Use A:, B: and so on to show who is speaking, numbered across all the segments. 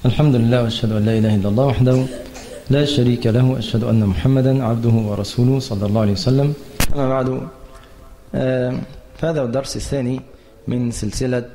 A: الحمد لله واشهد ان لا اله الا الله وحده لا شريك له واشهد ان محمدا عبده ورسوله صلى الله عليه وسلم اما بعد آه، فهذا هو الدرس الثاني من سلسله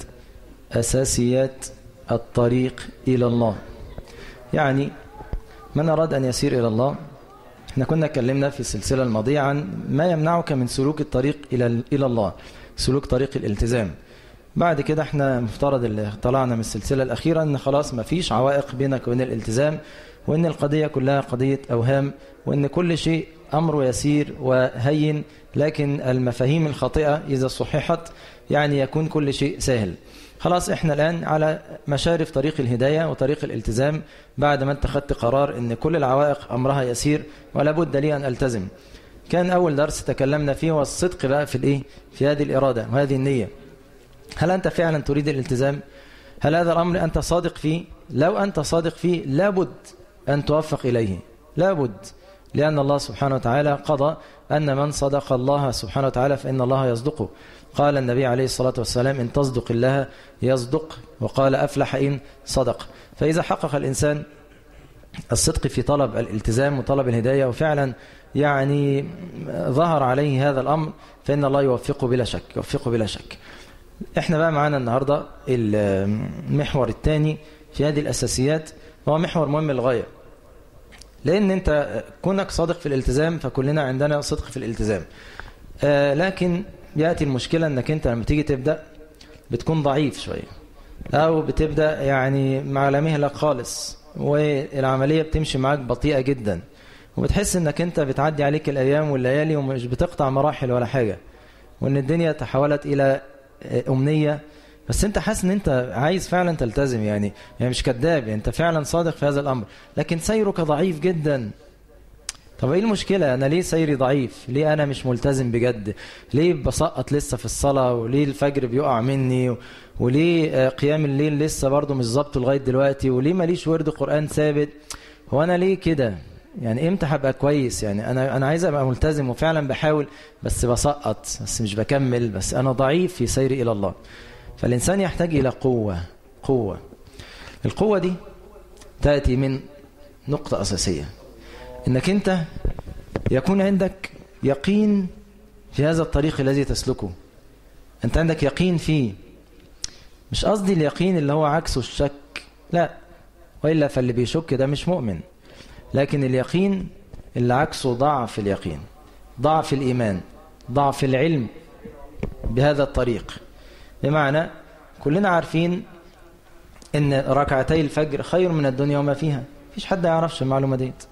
A: اساسيات الطريق الى الله يعني من اراد ان يسير الى الله احنا كنا اتكلمنا في السلسله الماضيه عن ما يمنعك من سلوك الطريق الى الى الله سلوك طريق الالتزام بعد كده احنا مفترض اللي طلعنا من السلسله الاخيره ان خلاص ما فيش عوائق بينك وبين الالتزام وان القضيه كلها قضيه اوهام وان كل شيء امره يسير وهين لكن المفاهيم الخاطئه اذا صححت يعني يكون كل شيء سهل خلاص احنا الان على مشارف طريق الهدايه وطريق الالتزام بعد ما اتخذت قرار ان كل العوائق امرها يسير ولا بد لي ان التزم كان اول درس تكلمنا فيه هو الصدق بقى في الايه في هذه الاراده وهذه النيه هل أنت فعلا تريد الالتزام هل هذا الأمر أنت صادق فيه لو أنت صادق فيه لابد أن توفق إليه لابد لأن الله سبحانه وتعالى قضى أن من صدق الله سبحانه وتعالى فإن الله يصدقه قال النبي عليه الصلاة والسلام إن تصدق الله يصدق وقال أفلح إن صدق فإذا حقق الإنسان الصدق في طلب الالتزام وطلب الهداية وفعلا يعني ظهر عليه هذا الأمر فإن الله يوفقه بلا شك يوفقه بلا شك احنا بقى معانا النهاردة المحور الثاني في هذه الأساسيات هو محور مهم للغاية لأن أنت كونك صادق في الالتزام فكلنا عندنا صدق في الالتزام آه لكن يأتي المشكلة أنك أنت لما تيجي تبدأ بتكون ضعيف شوية أو بتبدأ يعني مع لا مهلك خالص والعملية بتمشي معاك بطيئة جدا وبتحس أنك أنت بتعدي عليك الأيام والليالي ومش بتقطع مراحل ولا حاجة وأن الدنيا تحولت إلى أمنية بس أنت حاسس أن أنت عايز فعلا تلتزم يعني يعني مش كذاب يعني أنت فعلا صادق في هذا الأمر لكن سيرك ضعيف جدا طب ايه المشكلة انا ليه سيري ضعيف ليه انا مش ملتزم بجد ليه بسقط لسه في الصلاة وليه الفجر بيقع مني وليه قيام الليل لسه برضه مش ظابطه لغاية دلوقتي وليه ماليش ورد قرآن ثابت هو انا ليه كده يعني امتى هبقى كويس يعني انا انا عايز ابقى ملتزم وفعلا بحاول بس بسقط بس مش بكمل بس انا ضعيف في سيري الى الله فالانسان يحتاج الى قوه قوه القوه دي تاتي من نقطه اساسيه انك انت يكون عندك يقين في هذا الطريق الذي تسلكه انت عندك يقين فيه مش قصدي اليقين اللي هو عكسه الشك لا والا فاللي بيشك ده مش مؤمن لكن اليقين اللي عكسه ضعف اليقين ضعف الإيمان ضعف العلم بهذا الطريق بمعنى كلنا عارفين ان ركعتي الفجر خير من الدنيا وما فيها فيش حد يعرفش المعلومة ديت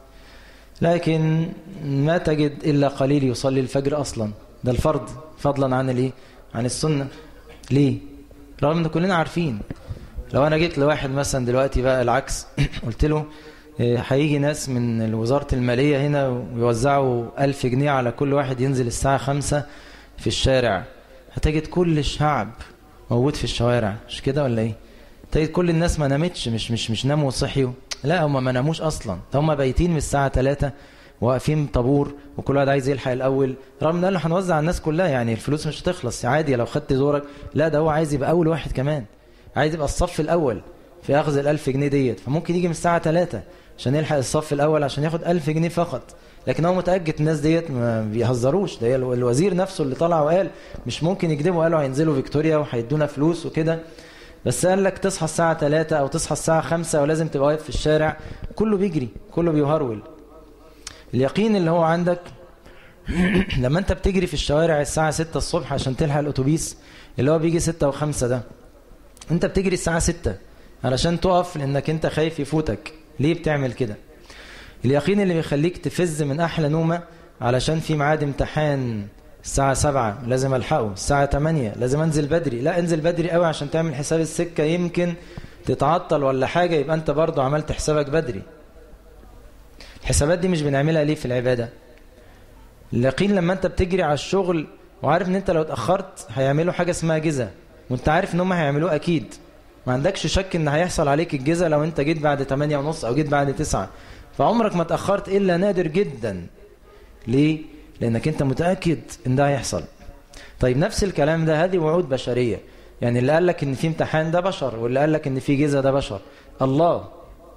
A: لكن ما تجد إلا قليل يصلي الفجر أصلا ده الفرض فضلا عن الايه عن السنة ليه رغم ان كلنا عارفين لو انا جيت لواحد مثلا دلوقتي بقى العكس قلت له هيجي ناس من وزارة المالية هنا ويوزعوا ألف جنيه على كل واحد ينزل الساعة خمسة في الشارع هتجد كل الشعب موجود في الشوارع مش كده ولا ايه تجد كل الناس ما نامتش مش مش مش ناموا وصحيوا لا هم ما ناموش اصلا هم بايتين من الساعة 3 واقفين طابور وكل واحد عايز يلحق الاول رغم ان قالوا هنوزع على الناس كلها يعني الفلوس مش هتخلص عادي لو خدت دورك لا ده هو عايز يبقى اول واحد كمان عايز يبقى الصف الاول في اخذ الألف جنيه ديت فممكن يجي من الساعة 3 عشان يلحق الصف الأول عشان ياخد ألف جنيه فقط لكن هو متأكد الناس ديت ما بيهزروش ده الوزير نفسه اللي طلع وقال مش ممكن يكذبوا قالوا هينزلوا فيكتوريا وهيدونا فلوس وكده بس قال لك تصحى الساعة 3 أو تصحى الساعة 5 ولازم تبقى واقف في الشارع كله بيجري كله بيهرول اليقين اللي هو عندك لما انت بتجري في الشوارع الساعة 6 الصبح عشان تلحق الأتوبيس اللي هو بيجي 6 و5 ده انت بتجري الساعة 6 علشان تقف لانك انت خايف يفوتك ليه بتعمل كده اليقين اللي بيخليك تفز من احلى نومه علشان في ميعاد امتحان الساعة سبعة لازم الحقه الساعة تمانية لازم انزل بدري لا انزل بدري قوي عشان تعمل حساب السكة يمكن تتعطل ولا حاجة يبقى انت برضو عملت حسابك بدري الحسابات دي مش بنعملها ليه في العبادة اليقين لما انت بتجري على الشغل وعارف ان انت لو اتأخرت هيعملوا حاجة اسمها جزة وانت عارف ان هم هيعملوه اكيد ما عندكش شك ان هيحصل عليك الجزا لو انت جيت بعد 8 ونص او جيت بعد 9 فعمرك ما اتأخرت الا نادر جدا ليه؟ لانك انت متأكد ان ده هيحصل طيب نفس الكلام ده هذه وعود بشرية يعني اللي قال لك ان في امتحان ده بشر واللي قال لك ان في جزا ده بشر الله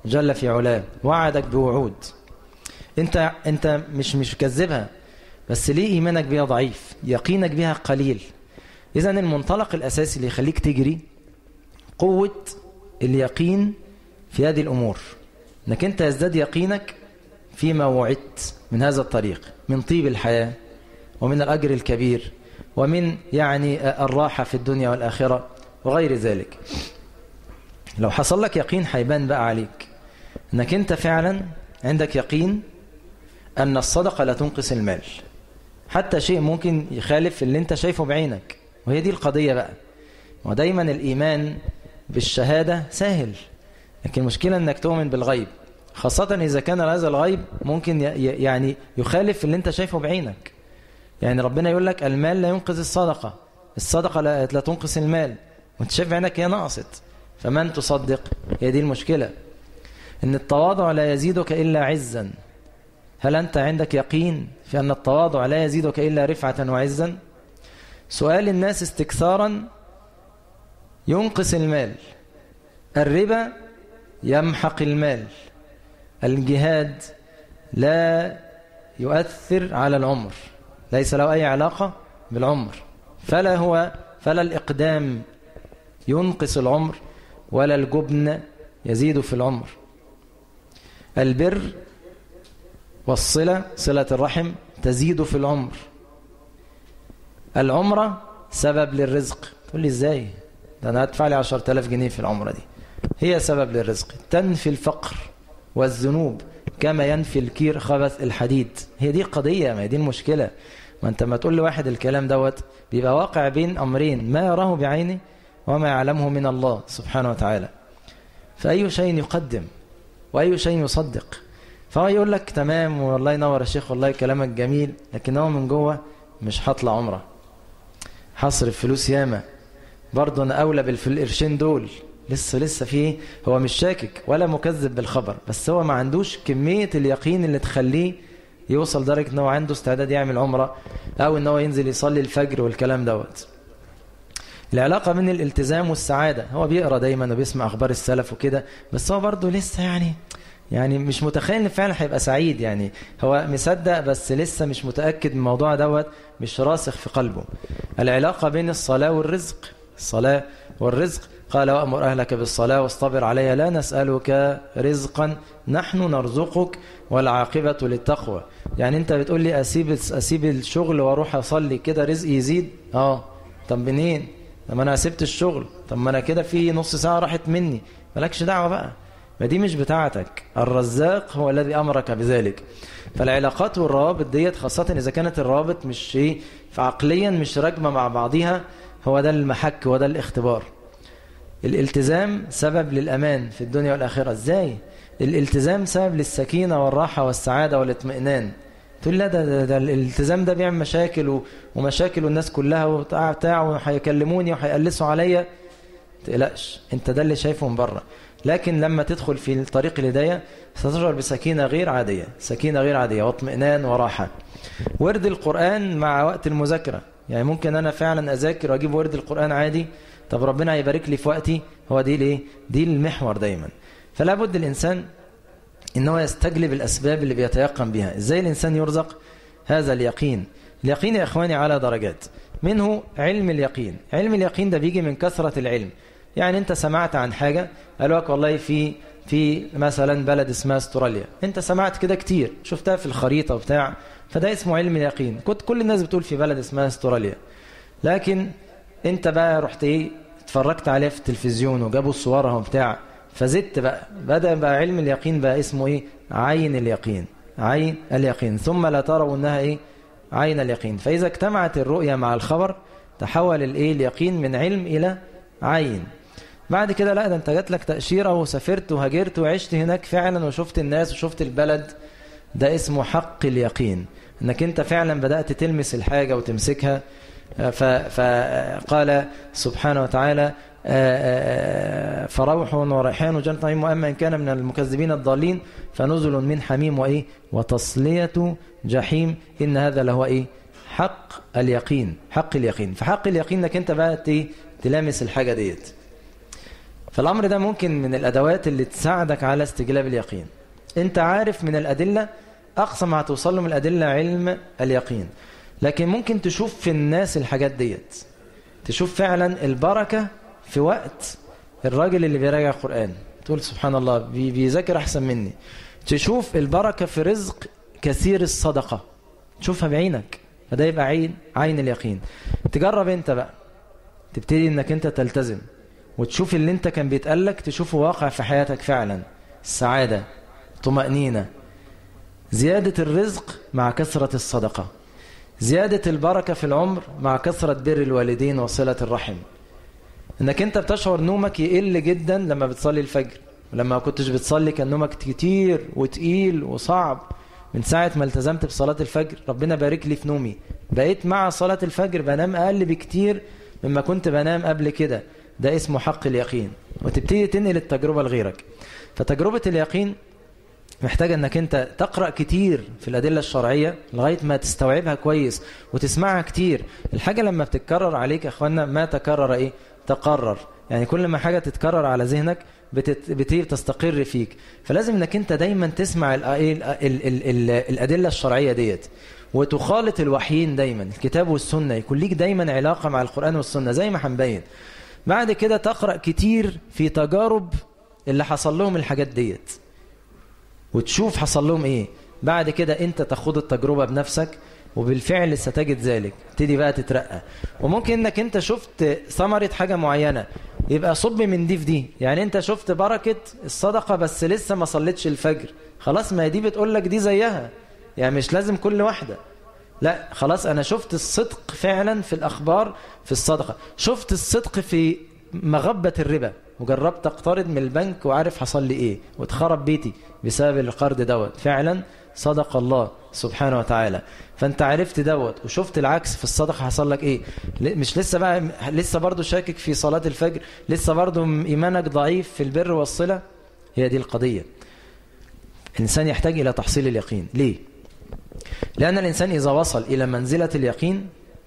A: جل في علاه وعدك بوعود انت انت مش مش كذبها بس ليه ايمانك بيها ضعيف يقينك بيها قليل اذا المنطلق الاساسي اللي يخليك تجري قوة اليقين في هذه الامور انك انت يزداد يقينك فيما وعدت من هذا الطريق من طيب الحياة ومن الأجر الكبير ومن يعني الراحة في الدنيا والآخرة وغير ذلك لو حصل لك يقين هيبان بقى عليك انك انت فعلا عندك يقين ان الصدقة لا تنقص المال حتى شيء ممكن يخالف اللي انت شايفه بعينك وهي دي القضية بقى ودايما الإيمان بالشهادة سهل لكن المشكلة انك تؤمن بالغيب خاصة إذا كان هذا الغيب ممكن يعني يخالف اللي انت شايفه بعينك يعني ربنا يقول لك المال لا ينقذ الصدقة الصدقة لا, لا تنقص المال وانت شايف بعينك هي نقصت فمن تصدق هي دي المشكلة ان التواضع لا يزيدك إلا عزا هل أنت عندك يقين في أن التواضع لا يزيدك إلا رفعة وعزا سؤال الناس استكثارا ينقص المال الربا يمحق المال الجهاد لا يؤثر على العمر ليس له أي علاقة بالعمر فلا هو فلا الإقدام ينقص العمر ولا الجبن يزيد في العمر البر والصلة صلة الرحم تزيد في العمر العمرة سبب للرزق تقول لي ازاي ده انا هدفع لي 10000 جنيه في العمرة دي هي سبب للرزق تنفي الفقر والذنوب كما ينفي الكير خبث الحديد هي دي قضية ما هي دي المشكلة ما انت ما تقول لواحد الكلام دوت بيبقى واقع بين أمرين ما يراه بعينه وما يعلمه من الله سبحانه وتعالى فأي شيء يقدم وأي شيء يصدق فهو يقول لك تمام والله ينور يا شيخ والله كلامك جميل لكن هو من جوه مش هطلع عمره هصرف فلوس ياما برضه انا اولى بالقرشين دول لسه لسه فيه هو مش شاكك ولا مكذب بالخبر بس هو ما عندوش كمية اليقين اللي تخليه يوصل درجة ان هو عنده استعداد يعمل عمرة او ان هو ينزل يصلي الفجر والكلام دوت العلاقة بين الالتزام والسعادة هو بيقرأ دايما وبيسمع اخبار السلف وكده بس هو برضه لسه يعني يعني مش متخيل ان فعلا هيبقى سعيد يعني هو مصدق بس لسه مش متأكد من الموضوع دوت مش راسخ في قلبه العلاقة بين الصلاة والرزق الصلاة والرزق قال وأمر أهلك بالصلاة واصطبر عليها لا نسألك رزقا نحن نرزقك والعاقبة للتقوى يعني انت بتقول لي أسيب, أسيب الشغل واروح أصلي كده رزق يزيد اه طب منين طب انا سبت الشغل طب ما انا كده في نص ساعة راحت مني مالكش دعوة بقى ما دي مش بتاعتك الرزاق هو الذي أمرك بذلك فالعلاقات والروابط ديت خاصة إذا كانت الروابط مش ايه فعقليا مش راكبه مع بعضها هو ده المحك وده الاختبار الالتزام سبب للأمان في الدنيا والآخرة ازاي الالتزام سبب للسكينة والراحة والسعادة والاطمئنان تقول لا ده, ده, ده الالتزام ده بيعمل مشاكل ومشاكل والناس كلها وبتاع بتاع وهيكلموني وهيقلسوا عليا تقلقش انت ده اللي شايفه من بره لكن لما تدخل في طريق الهداية ستشعر بسكينة غير عادية سكينة غير عادية واطمئنان وراحة ورد القرآن مع وقت المذاكرة يعني ممكن أنا فعلا أذاكر وأجيب ورد القرآن عادي طب ربنا يبارك لي في وقتي هو دي ليه دي المحور دايما فلا بد الإنسان إن هو يستجلب الأسباب اللي بيتيقن بها إزاي الإنسان يرزق هذا اليقين اليقين يا إخواني على درجات منه علم اليقين علم اليقين ده بيجي من كثرة العلم يعني أنت سمعت عن حاجة قالوا لك والله في في مثلا بلد اسمها استراليا انت سمعت كده كتير شفتها في الخريطة وبتاع فده اسمه علم اليقين كنت كل الناس بتقول في بلد اسمها استراليا لكن انت بقى رحت ايه اتفرجت عليها في التلفزيون وجابوا صورها وبتاع فزدت بقى بدأ بقى علم اليقين بقى اسمه ايه عين اليقين عين اليقين ثم لا تروا انها ايه عين اليقين فإذا اجتمعت الرؤية مع الخبر تحول الايه اليقين من علم إلى عين بعد كده لا ده انت جات لك تأشيرة وسافرت وهاجرت وعشت هناك فعلا وشفت الناس وشفت البلد ده اسمه حق اليقين انك انت فعلا بدأت تلمس الحاجة وتمسكها فقال سبحانه وتعالى فروح وريحان وجنة نعيم وأما إن كان من المكذبين الضالين فنزل من حميم وإيه وتصلية جحيم إن هذا له إيه حق اليقين حق اليقين فحق اليقين انك انت بقى تلامس الحاجة ديت فالأمر ده ممكن من الأدوات اللي تساعدك على استجلاب اليقين انت عارف من الأدلة أقصى ما هتوصل له من الأدلة علم اليقين لكن ممكن تشوف في الناس الحاجات ديت تشوف فعلا البركة في وقت الراجل اللي بيراجع القرآن تقول سبحان الله بيذاكر أحسن مني تشوف البركة في رزق كثير الصدقة تشوفها بعينك فده يبقى عين عين اليقين تجرب انت بقى تبتدي انك انت تلتزم وتشوف اللي انت كان بيتقالك تشوفه واقع في حياتك فعلا السعادة طمأنينة زيادة الرزق مع كثرة الصدقة زيادة البركة في العمر مع كثرة بر الوالدين وصلة الرحم انك انت بتشعر نومك يقل جدا لما بتصلي الفجر ولما كنتش بتصلي كان نومك كتير وتقيل وصعب من ساعة ما التزمت بصلاة الفجر ربنا بارك لي في نومي بقيت مع صلاة الفجر بنام أقل بكتير مما كنت بنام قبل كده ده اسمه حق اليقين وتبتدي تنقل التجربة لغيرك فتجربة اليقين محتاجة انك انت تقرأ كتير في الأدلة الشرعية لغاية ما تستوعبها كويس وتسمعها كتير الحاجة لما بتتكرر عليك يا اخوانا ما تكرر ايه تقرر يعني كل ما حاجة تتكرر على ذهنك بتبتدي تستقر فيك فلازم انك انت دايما تسمع ال ال ال ال ال الأدلة الشرعية ديت وتخالط الوحيين دايما الكتاب والسنة يكون ليك دايما علاقة مع القرآن والسنة زي ما هنبين بعد كده تقرأ كتير في تجارب اللي حصل لهم الحاجات ديت وتشوف حصل لهم ايه بعد كده انت تاخد التجربة بنفسك وبالفعل ستجد ذلك تبتدي بقى تترقى وممكن انك انت شفت ثمرة حاجة معينة يبقى صب من دي في دي يعني انت شفت بركة الصدقة بس لسه ما صليتش الفجر خلاص ما دي بتقول لك دي زيها يعني مش لازم كل واحدة لا خلاص انا شفت الصدق فعلا في الاخبار في الصدقة شفت الصدق في مغبة الربا وجربت اقترض من البنك وعارف حصل لي ايه واتخرب بيتي بسبب القرض دوت فعلا صدق الله سبحانه وتعالى فانت عرفت دوت وشفت العكس في الصدقة حصل لك ايه مش لسه بقى لسه برضو شاكك في صلاة الفجر لسه برضو ايمانك ضعيف في البر والصلة هي دي القضية الإنسان يحتاج إلى تحصيل اليقين ليه لأن الإنسان إذا وصل إلى منزلة اليقين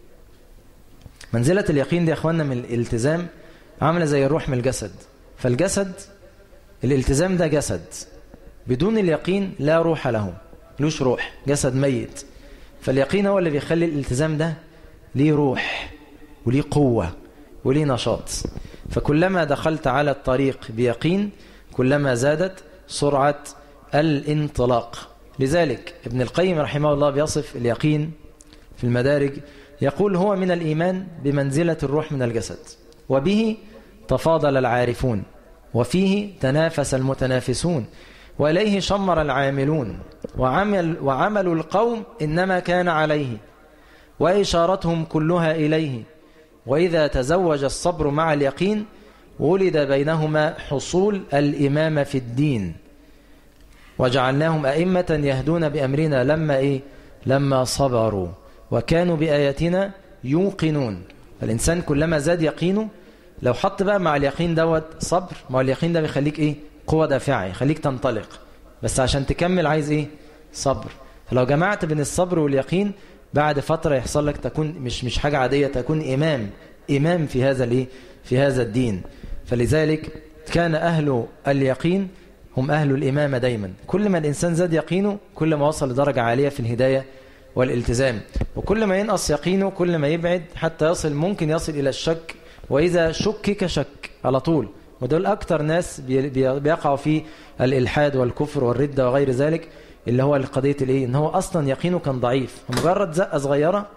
A: منزلة اليقين دي يا أخوانا من الالتزام عاملة زي الروح من الجسد فالجسد الالتزام ده جسد بدون اليقين لا روح له لوش روح جسد ميت فاليقين هو اللي بيخلي الالتزام ده ليه روح وليه قوة وليه نشاط فكلما دخلت على الطريق بيقين كلما زادت سرعة الانطلاق لذلك ابن القيم رحمه الله بيصف اليقين في المدارج يقول هو من الإيمان بمنزلة الروح من الجسد وبه تفاضل العارفون وفيه تنافس المتنافسون وإليه شمر العاملون وعمل, وعمل القوم إنما كان عليه وإشارتهم كلها إليه وإذا تزوج الصبر مع اليقين ولد بينهما حصول الإمامة في الدين وجعلناهم أئمة يهدون بأمرنا لما إيه لما صبروا وكانوا بآياتنا يوقنون فالإنسان كلما زاد يقينه لو حط بقى مع اليقين دوت صبر ما اليقين ده بيخليك إيه قوة دافعة يخليك تنطلق بس عشان تكمل عايز إيه صبر فلو جمعت بين الصبر واليقين بعد فترة يحصل لك تكون مش مش حاجة عادية تكون إمام إمام في هذا الإيه في هذا الدين فلذلك كان أهل اليقين هم أهل الإمامة دايما كل ما الإنسان زاد يقينه كل ما وصل لدرجة عالية في الهداية والالتزام وكل ما ينقص يقينه كل ما يبعد حتى يصل ممكن يصل إلى الشك وإذا شكك شك على طول ودول أكتر ناس بيقعوا في الإلحاد والكفر والردة وغير ذلك اللي هو القضية الإيه إن هو أصلا يقينه كان ضعيف مجرد زقة صغيرة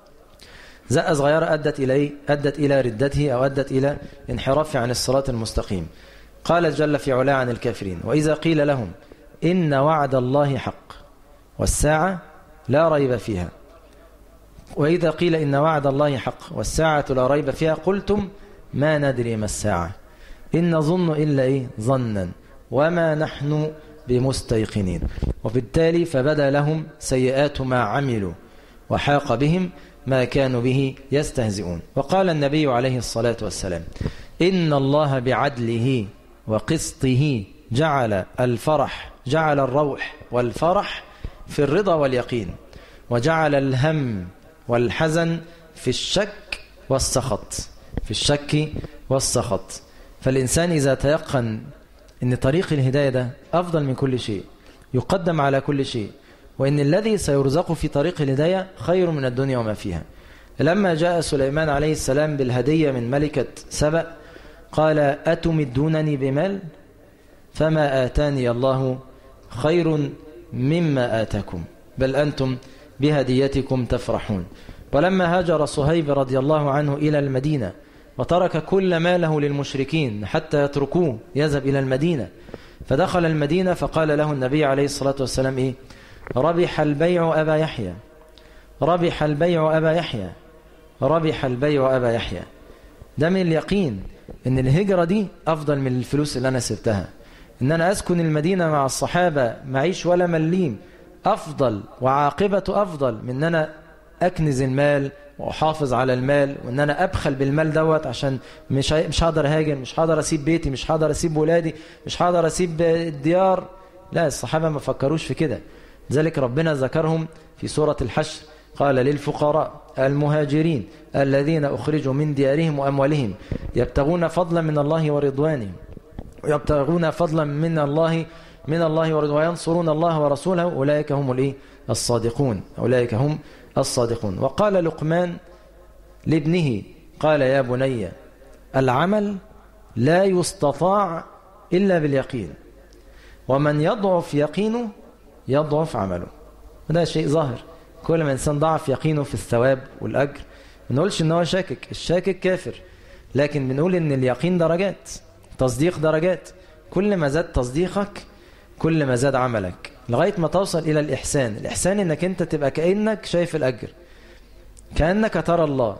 A: زقة صغيرة أدت إلى إيه؟ أدت إلى ردته أو أدت إلى انحرافه عن الصراط المستقيم قال جل في علا عن الكافرين وإذا قيل لهم إن وعد الله حق والساعة لا ريب فيها وإذا قيل إن وعد الله حق والساعة لا ريب فيها قلتم ما ندري ما الساعة إن نظن إلا إيه ظنا وما نحن بمستيقنين وبالتالي فبدا لهم سيئات ما عملوا وحاق بهم ما كانوا به يستهزئون وقال النبي عليه الصلاة والسلام إن الله بعدله وقسطه جعل الفرح جعل الروح والفرح في الرضا واليقين وجعل الهم والحزن في الشك والسخط في الشك والسخط فالإنسان إذا تيقن أن طريق الهداية ده أفضل من كل شيء يقدم على كل شيء وإن الذي سيرزق في طريق الهداية خير من الدنيا وما فيها لما جاء سليمان عليه السلام بالهدية من ملكة سبأ قال أتمدونني بمال فما آتاني الله خير مما آتاكم بل أنتم بهديتكم تفرحون ولما هاجر صهيب رضي الله عنه إلى المدينة وترك كل ماله للمشركين حتى يتركوه يذهب إلى المدينة فدخل المدينة فقال له النبي عليه الصلاة والسلام إيه ربح البيع أبا يحيى ربح البيع أبا يحيى ربح البيع أبا يحيى ده من اليقين ان الهجرة دي أفضل من الفلوس اللي أنا سبتها ان أنا أسكن المدينة مع الصحابة معيش ولا مليم أفضل وعاقبة أفضل من أن أنا أكنز المال وأحافظ على المال وأن أنا أبخل بالمال دوت عشان مش مش هقدر هاجر مش هقدر أسيب بيتي مش هقدر أسيب ولادي مش هقدر أسيب الديار لا الصحابة ما فكروش في كده ذلك ربنا ذكرهم في سورة الحشر قال للفقراء المهاجرين الذين أخرجوا من ديارهم وأموالهم يبتغون فضلا من الله ورضوانه يبتغون فضلا من الله من الله وينصرون الله ورسوله أولئك هم الإيه؟ الصادقون أولئك هم الصادقون وقال لقمان لابنه قال يا بني العمل لا يستطاع إلا باليقين ومن يضعف يقينه يضعف عمله وده شيء ظاهر كل ما إنسان ضعف يقينه في الثواب والأجر ما نقولش إن هو شاكك الشاكك كافر لكن بنقول إن اليقين درجات تصديق درجات كل ما زاد تصديقك كل ما زاد عملك لغاية ما توصل إلى الإحسان الإحسان إنك أنت تبقى كأنك شايف الأجر كأنك ترى الله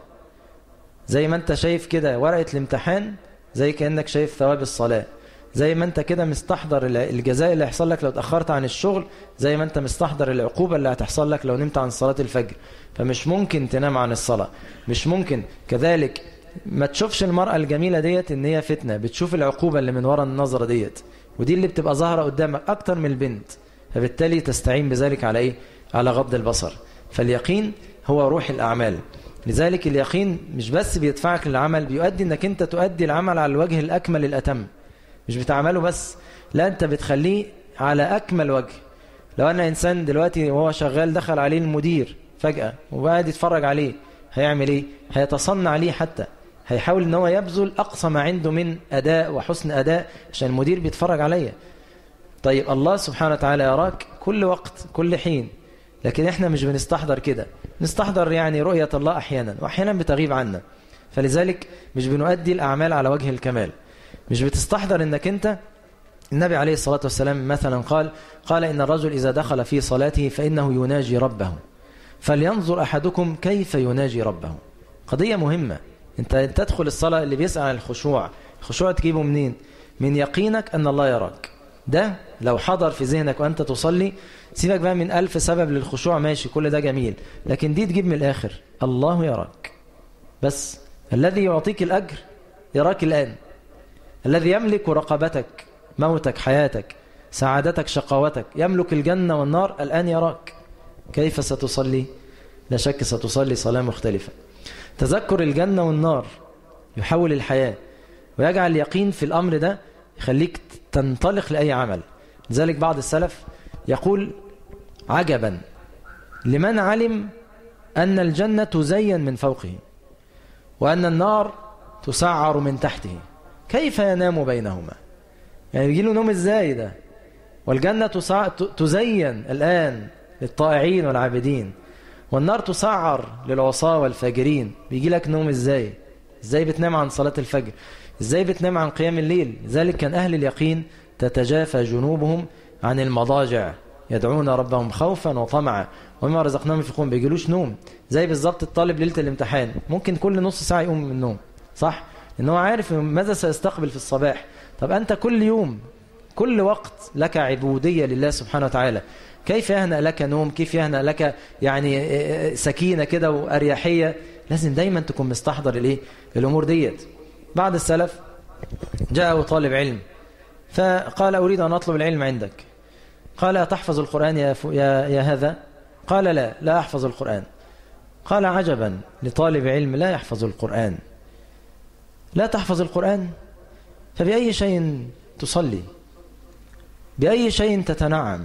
A: زي ما أنت شايف كده ورقة الامتحان زي كأنك شايف ثواب الصلاة زي ما أنت كده مستحضر الجزاء اللي هيحصل لك لو اتأخرت عن الشغل زي ما أنت مستحضر العقوبة اللي هتحصل لك لو نمت عن صلاة الفجر فمش ممكن تنام عن الصلاة مش ممكن كذلك ما تشوفش المرأة الجميلة ديت ان هي فتنة بتشوف العقوبة اللي من وراء النظرة ديت ودي اللي بتبقى ظاهرة قدامك اكتر من البنت فبالتالي تستعين بذلك على ايه على غض البصر فاليقين هو روح الاعمال لذلك اليقين مش بس بيدفعك للعمل بيؤدي انك انت تؤدي العمل على الوجه الاكمل الاتم مش بتعمله بس لا انت بتخليه على اكمل وجه لو انا انسان دلوقتي وهو شغال دخل عليه المدير فجأة وقاعد يتفرج عليه هيعمل ايه هيتصنع ليه حتى هيحاول ان هو يبذل اقصى ما عنده من اداء وحسن اداء عشان المدير بيتفرج عليا طيب الله سبحانه وتعالى يراك كل وقت كل حين لكن احنا مش بنستحضر كده نستحضر يعني رؤية الله احيانا واحيانا بتغيب عنا فلذلك مش بنؤدي الاعمال على وجه الكمال مش بتستحضر انك انت النبي عليه الصلاة والسلام مثلا قال قال إن الرجل إذا دخل في صلاته فإنه يناجي ربه فلينظر أحدكم كيف يناجي ربه قضية مهمة انت تدخل الصلاة اللي بيسأل عن الخشوع الخشوع تجيبه منين من يقينك أن الله يراك ده لو حضر في ذهنك وأنت تصلي سيبك بقى من ألف سبب للخشوع ماشي كل ده جميل لكن دي تجيب من الآخر الله يراك بس الذي يعطيك الأجر يراك الآن الذي يملك رقبتك موتك حياتك سعادتك شقاوتك يملك الجنة والنار الآن يراك كيف ستصلي لا شك ستصلي صلاة مختلفة تذكر الجنة والنار يحول الحياة ويجعل اليقين في الأمر ده يخليك تنطلق لأي عمل لذلك بعض السلف يقول عجبا لمن علم أن الجنة تزين من فوقه وأن النار تسعر من تحته كيف ينام بينهما يعني بيجي له نوم ازاي ده والجنة تزين الآن للطائعين والعابدين والنار تسعر للعصاة والفاجرين بيجي لك نوم ازاي ازاي بتنام عن صلاة الفجر ازاي بتنام عن قيام الليل ذلك كان أهل اليقين تتجافى جنوبهم عن المضاجع يدعون ربهم خوفا وطمعا وما رزقناهم ينفقون بيجيلوش نوم زي بالظبط الطالب ليلة الامتحان ممكن كل نص ساعة يقوم من النوم صح ان هو عارف ماذا سيستقبل في الصباح طب أنت كل يوم كل وقت لك عبودية لله سبحانه وتعالى كيف يهنأ لك نوم كيف يهنأ لك يعني سكينة كده وأريحية لازم دايما تكون مستحضر الايه الأمور ديت بعد السلف جاء طالب علم فقال أريد أن أطلب العلم عندك قال أتحفظ القرآن يا, يا, يا هذا قال لا لا أحفظ القرآن قال عجبا لطالب علم لا يحفظ القرآن لا تحفظ القرآن فبأي شيء تصلي بأي شيء تتنعم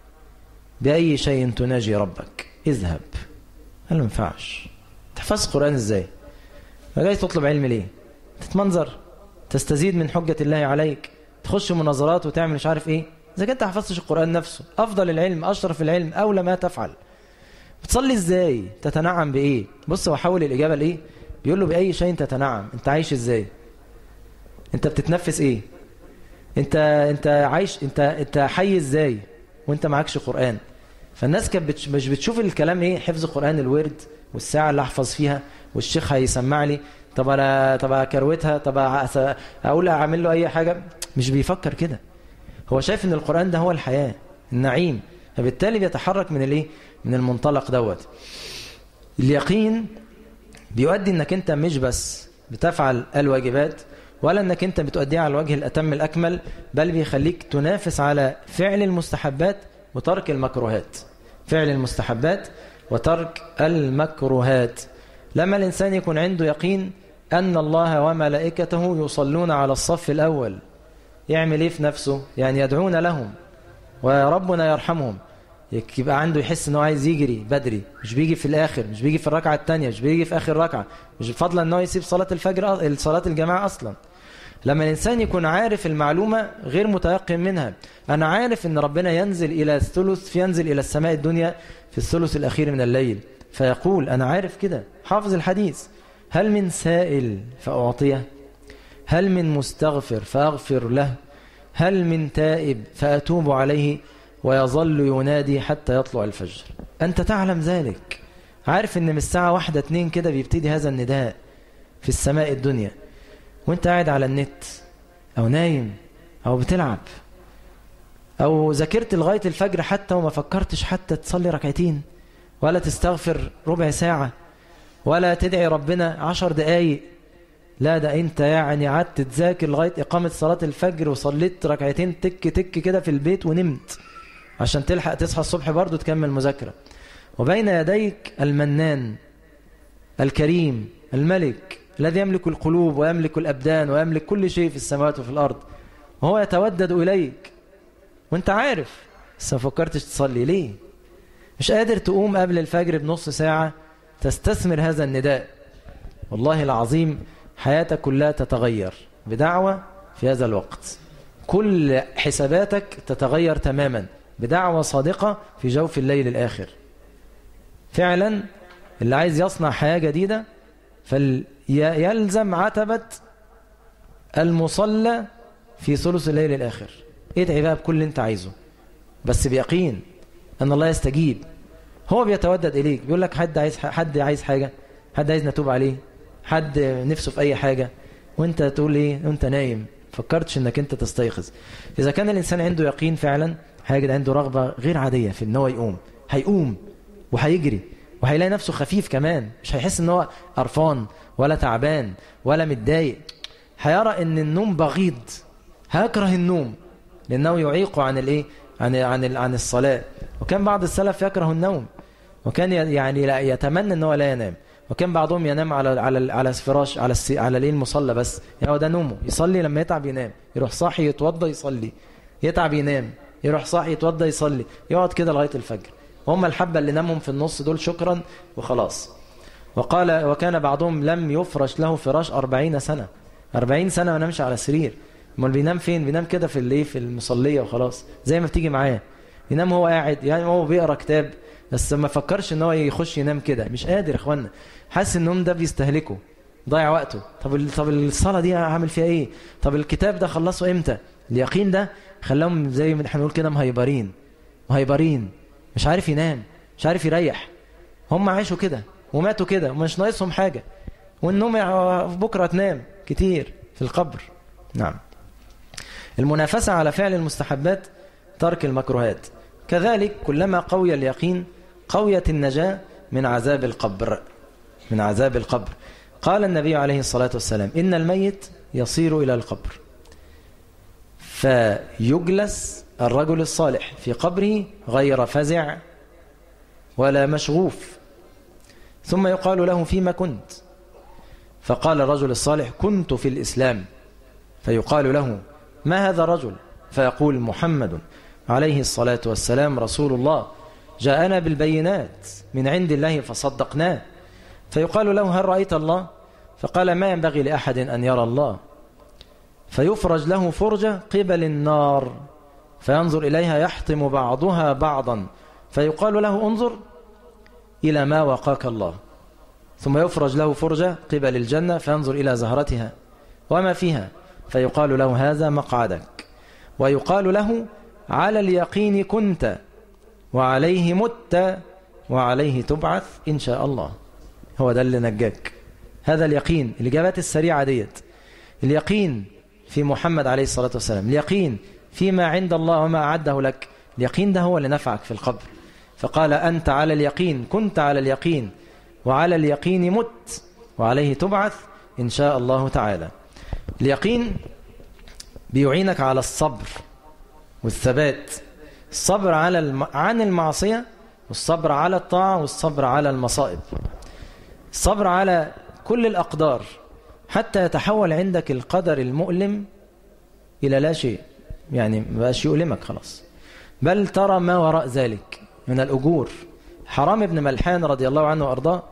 A: بأي شيء تناجي ربك اذهب هل ما ينفعش تحفظ القرآن ازاي ما جاي تطلب علم ليه تتمنظر تستزيد من حجة الله عليك تخش مناظرات وتعمل مش عارف ايه اذا كنت حفظتش القرآن نفسه افضل العلم اشرف العلم اولى ما تفعل بتصلي ازاي تتنعم بايه بص هو حول الاجابه لايه بيقول له باي شيء تتنعم انت عايش ازاي انت بتتنفس ايه انت انت عايش انت انت حي ازاي وانت معكش قران فالناس كانت بتش... مش بتشوف الكلام ايه حفظ القران الورد والساعه اللي احفظ فيها والشيخ هيسمع لي طب انا طب اكروتها طب اقول اعمل له اي حاجه مش بيفكر كده هو شايف ان القران ده هو الحياه النعيم فبالتالي بيتحرك من الايه من المنطلق دوت اليقين بيؤدي انك انت مش بس بتفعل الواجبات ولا انك انت بتؤديها على الوجه الاتم الاكمل بل بيخليك تنافس على فعل المستحبات وترك المكروهات فعل المستحبات وترك المكروهات لما الانسان يكون عنده يقين ان الله وملائكته يصلون على الصف الاول يعمل ايه في نفسه يعني يدعون لهم وربنا يرحمهم يبقى عنده يحس انه عايز يجري بدري مش بيجي في الاخر مش بيجي في الركعه الثانيه مش بيجي في اخر ركعه مش فضلا انه يسيب صلاه الفجر صلاه الجماعه اصلا لما الانسان يكون عارف المعلومه غير متيقن منها انا عارف ان ربنا ينزل الى الثلث ينزل الى السماء الدنيا في الثلث الاخير من الليل فيقول انا عارف كده حافظ الحديث هل من سائل فاعطيه هل من مستغفر فاغفر له هل من تائب فاتوب عليه ويظل ينادي حتى يطلع الفجر أنت تعلم ذلك عارف ان من الساعة واحدة اتنين كده بيبتدي هذا النداء في السماء الدنيا وانت قاعد على النت او نايم او بتلعب او ذاكرت لغاية الفجر حتى وما فكرتش حتى تصلي ركعتين ولا تستغفر ربع ساعة ولا تدعي ربنا عشر دقايق لا ده انت يعني قعدت تذاكر لغاية اقامة صلاة الفجر وصليت ركعتين تك تك كده في البيت ونمت عشان تلحق تصحى الصبح برضه تكمل مذاكرة وبين يديك المنان الكريم الملك الذي يملك القلوب ويملك الأبدان ويملك كل شيء في السماوات وفي الأرض وهو يتودد إليك وانت عارف بس ما فكرتش تصلي ليه مش قادر تقوم قبل الفجر بنص ساعة تستثمر هذا النداء والله العظيم حياتك كلها تتغير بدعوة في هذا الوقت كل حساباتك تتغير تماما بدعوة صادقة في جوف الليل الآخر فعلا اللي عايز يصنع حياة جديدة فيلزم عتبة المصلى في ثلث الليل الآخر ادعي بقى بكل اللي انت عايزه بس بيقين أن الله يستجيب هو بيتودد إليك بيقول لك حد عايز حد عايز حاجة حد عايز نتوب عليه حد نفسه في أي حاجة وانت تقول ايه وانت نايم فكرتش انك انت تستيقظ إذا كان الإنسان عنده يقين فعلا هيجد عنده رغبة غير عادية في ان هو يقوم هيقوم وهيجري وهيلاقي نفسه خفيف كمان مش هيحس ان هو قرفان ولا تعبان ولا متضايق هيرى ان النوم بغيض هيكره النوم لانه يعيق عن الايه عن عن عن الصلاه وكان بعض السلف يكره النوم وكان يعني لا يتمنى ان هو لا ينام وكان بعضهم ينام على على على فراش على السي على ليل المصلى بس يعني هو ده نومه يصلي لما يتعب ينام يروح صاحي يتوضى يصلي يتعب ينام يروح صاحي يتوضى يصلي يقعد كده لغايه الفجر وهم الحبه اللي نامهم في النص دول شكرا وخلاص وقال وكان بعضهم لم يفرش له فراش أربعين سنة أربعين سنة ما نامش على سرير امال بينام فين بينام كده في الايه في المصليه وخلاص زي ما بتيجي معاه ينام هو قاعد يعني هو بيقرا كتاب بس ما فكرش ان هو يخش ينام كده مش قادر يا اخوانا حاسس ان النوم ده بيستهلكه ضيع وقته طب طب الصلاه دي هعمل فيها ايه طب الكتاب ده خلصه امتى اليقين ده خلاهم زي ما احنا بنقول كده مهيبرين مهيبرين مش عارف ينام مش عارف يريح هم عاشوا كده وماتوا كده ومش ناقصهم حاجة والنوم بكرة تنام كتير في القبر نعم المنافسة على فعل المستحبات ترك المكروهات كذلك كلما قوي اليقين قويت النجاة من عذاب القبر من عذاب القبر قال النبي عليه الصلاة والسلام إن الميت يصير إلى القبر فيجلس الرجل الصالح في قبره غير فزع ولا مشغوف ثم يقال له فيما كنت فقال الرجل الصالح كنت في الإسلام فيقال له ما هذا الرجل فيقول محمد عليه الصلاة والسلام رسول الله جاءنا بالبينات من عند الله فصدقناه فيقال له هل رأيت الله فقال ما ينبغي لأحد أن يرى الله فيفرج له فرجة قبل النار فينظر إليها يحطم بعضها بعضا فيقال له انظر إلى ما وقاك الله ثم يفرج له فرجة قبل الجنة فينظر إلى زهرتها وما فيها فيقال له هذا مقعدك ويقال له على اليقين كنت وعليه مت وعليه تبعث إن شاء الله هو ده اللي نجاك هذا اليقين الإجابات السريعة ديت اليقين في محمد عليه الصلاة والسلام اليقين فيما عند الله وما أعده لك اليقين ده هو اللي نفعك في القبر فقال أنت على اليقين كنت على اليقين وعلى اليقين مت وعليه تبعث إن شاء الله تعالى اليقين بيعينك على الصبر والثبات الصبر على الم... عن المعصية والصبر على الطاعة والصبر على المصائب الصبر على كل الأقدار حتى يتحول عندك القدر المؤلم إلى لا شيء يعني ما بقاش يؤلمك خلاص بل ترى ما وراء ذلك من الأجور حرام ابن ملحان رضي الله عنه وأرضاه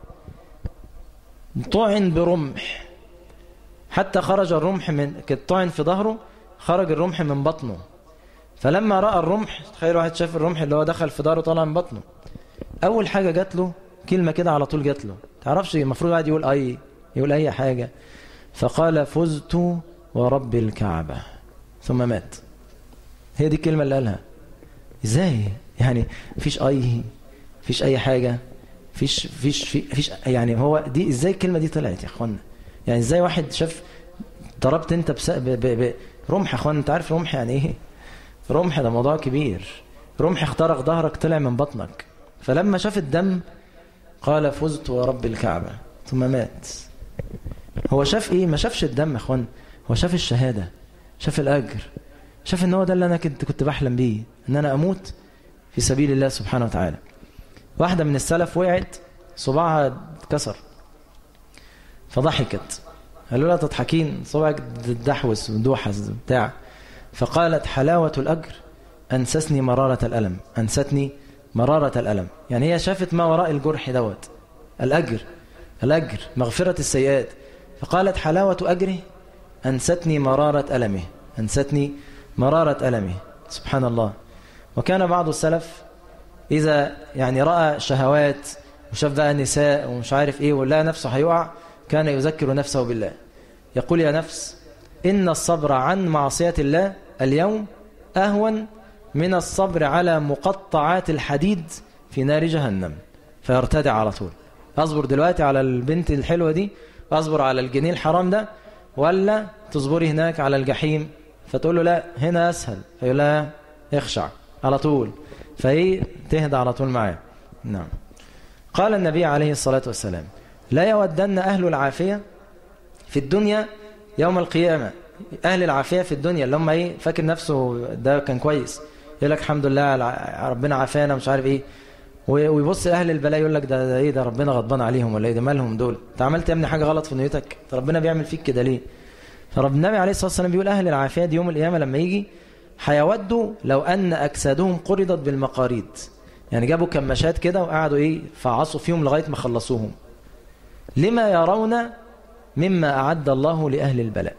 A: طعن برمح حتى خرج الرمح من طعن في ظهره خرج الرمح من بطنه فلما رأى الرمح تخيل واحد شاف الرمح اللي هو دخل في ظهره طالع من بطنه أول حاجة جات له كلمة كده على طول جات له تعرفش المفروض قاعد يقول أي يقول أي حاجة فقال فزت ورب الكعبة ثم مات هي دي الكلمة اللي قالها ازاي يعني مفيش اي مفيش اي حاجة فيش فيش فيش يعني هو دي ازاي الكلمة دي طلعت يا اخوانا يعني ازاي واحد شاف ضربت انت بس ب ب برمح يا اخوانا انت عارف رمح يعني ايه رمح ده موضوع كبير رمح اخترق ظهرك طلع من بطنك فلما شاف الدم قال فزت ورب الكعبة ثم مات هو شاف ايه ما شافش الدم يا اخوانا هو شاف الشهادة شاف الاجر شاف ان هو ده اللي انا كنت كنت بحلم بيه ان انا اموت في سبيل الله سبحانه وتعالى واحدة من السلف وقعت صباعها اتكسر فضحكت قالوا لها تضحكين صبعك دحوس ودوحس بتاع فقالت حلاوة الأجر أنسسني مرارة الألم أنستني مرارة الألم يعني هي شافت ما وراء الجرح دوت الأجر الأجر مغفرة السيئات فقالت حلاوة أجره أنستني مرارة ألمه أنستني مرارة ألمه سبحان الله وكان بعض السلف إذا يعني رأى شهوات وشاف بقى نساء ومش عارف إيه ولا نفسه هيقع كان يذكر نفسه بالله يقول يا نفس إن الصبر عن معصية الله اليوم أهون من الصبر على مقطعات الحديد في نار جهنم فيرتدع على طول أصبر دلوقتي على البنت الحلوة دي أصبر على الجنيه الحرام ده ولا تصبري هناك على الجحيم فتقول له لا هنا أسهل فيقول لها اخشع على طول فهي تهدى على طول معاه نعم قال النبي عليه الصلاة والسلام لا يودن أهل العافية في الدنيا يوم القيامة أهل العافية في الدنيا اللي هم إيه فاكر نفسه ده كان كويس يقول لك الحمد لله ربنا عافانا مش عارف إيه ويبص أهل البلاء يقول لك ده, ده إيه ده ربنا غضبان عليهم ولا إيه ده مالهم دول أنت عملت يا ابني حاجة غلط في نيتك ربنا بيعمل فيك كده ليه فرب النبي عليه الصلاة والسلام بيقول أهل العافية دي يوم القيامة لما يجي هيودوا لو أن أجسادهم قرضت بالمقاريض يعني جابوا كماشات كده وقعدوا إيه فعصوا فيهم لغاية ما خلصوهم لما يرون مما أعد الله لأهل البلاء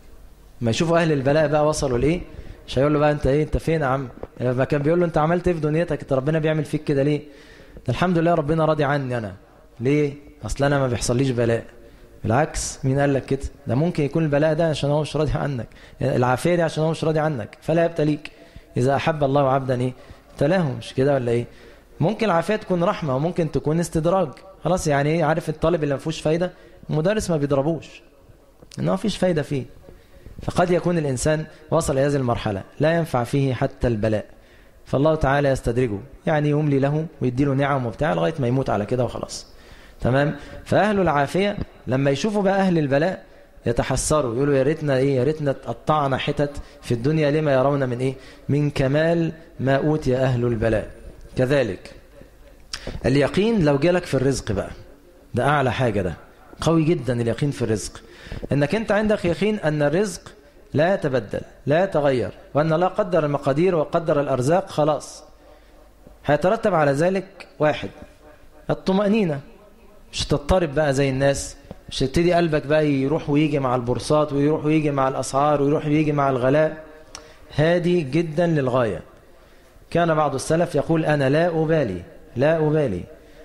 A: ما يشوفوا أهل البلاء بقى وصلوا لإيه مش هيقول له بقى أنت إيه أنت فين يا عم ما كان بيقول له أنت عملت إيه في دنيتك أنت ربنا بيعمل فيك كده ليه الحمد لله ربنا راضي عني أنا ليه أصل أنا ما بيحصليش بلاء بالعكس مين قال لك كده ده ممكن يكون البلاء ده عشان هو مش راضي عنك يعني العافيه دي عشان هو مش راضي عنك فلا يبتليك اذا احب الله عبدا ايه ابتلاه مش كده ولا ايه ممكن العافيه تكون رحمه وممكن تكون استدراج خلاص يعني ايه عارف الطالب اللي ما فيهوش فايده المدرس ما بيضربوش ان ما فيش فايده فيه فقد يكون الانسان وصل الى هذه المرحله لا ينفع فيه حتى البلاء فالله تعالى يستدرجه يعني يملي له ويديله نعم وبتاع لغايه ما يموت على كده وخلاص تمام فأهل العافية لما يشوفوا بقى أهل البلاء يتحسروا يقولوا يا ريتنا ايه يا ريتنا تقطعنا حتت في الدنيا لما يرون من ايه من كمال ما اوتي اهل البلاء كذلك اليقين لو جالك في الرزق بقى ده اعلى حاجه ده قوي جدا اليقين في الرزق انك انت عندك يقين ان الرزق لا يتبدل لا يتغير وأن الله قدر المقادير وقدر الأرزاق خلاص هيترتب على ذلك واحد الطمأنينة مش تضطرب بقى زي الناس مش تبتدي قلبك بقى يروح ويجي مع البورصات ويروح ويجي مع الأسعار ويروح ويجي مع الغلاء هادي جدا للغاية كان بعض السلف يقول أنا لا أبالي لا أبالي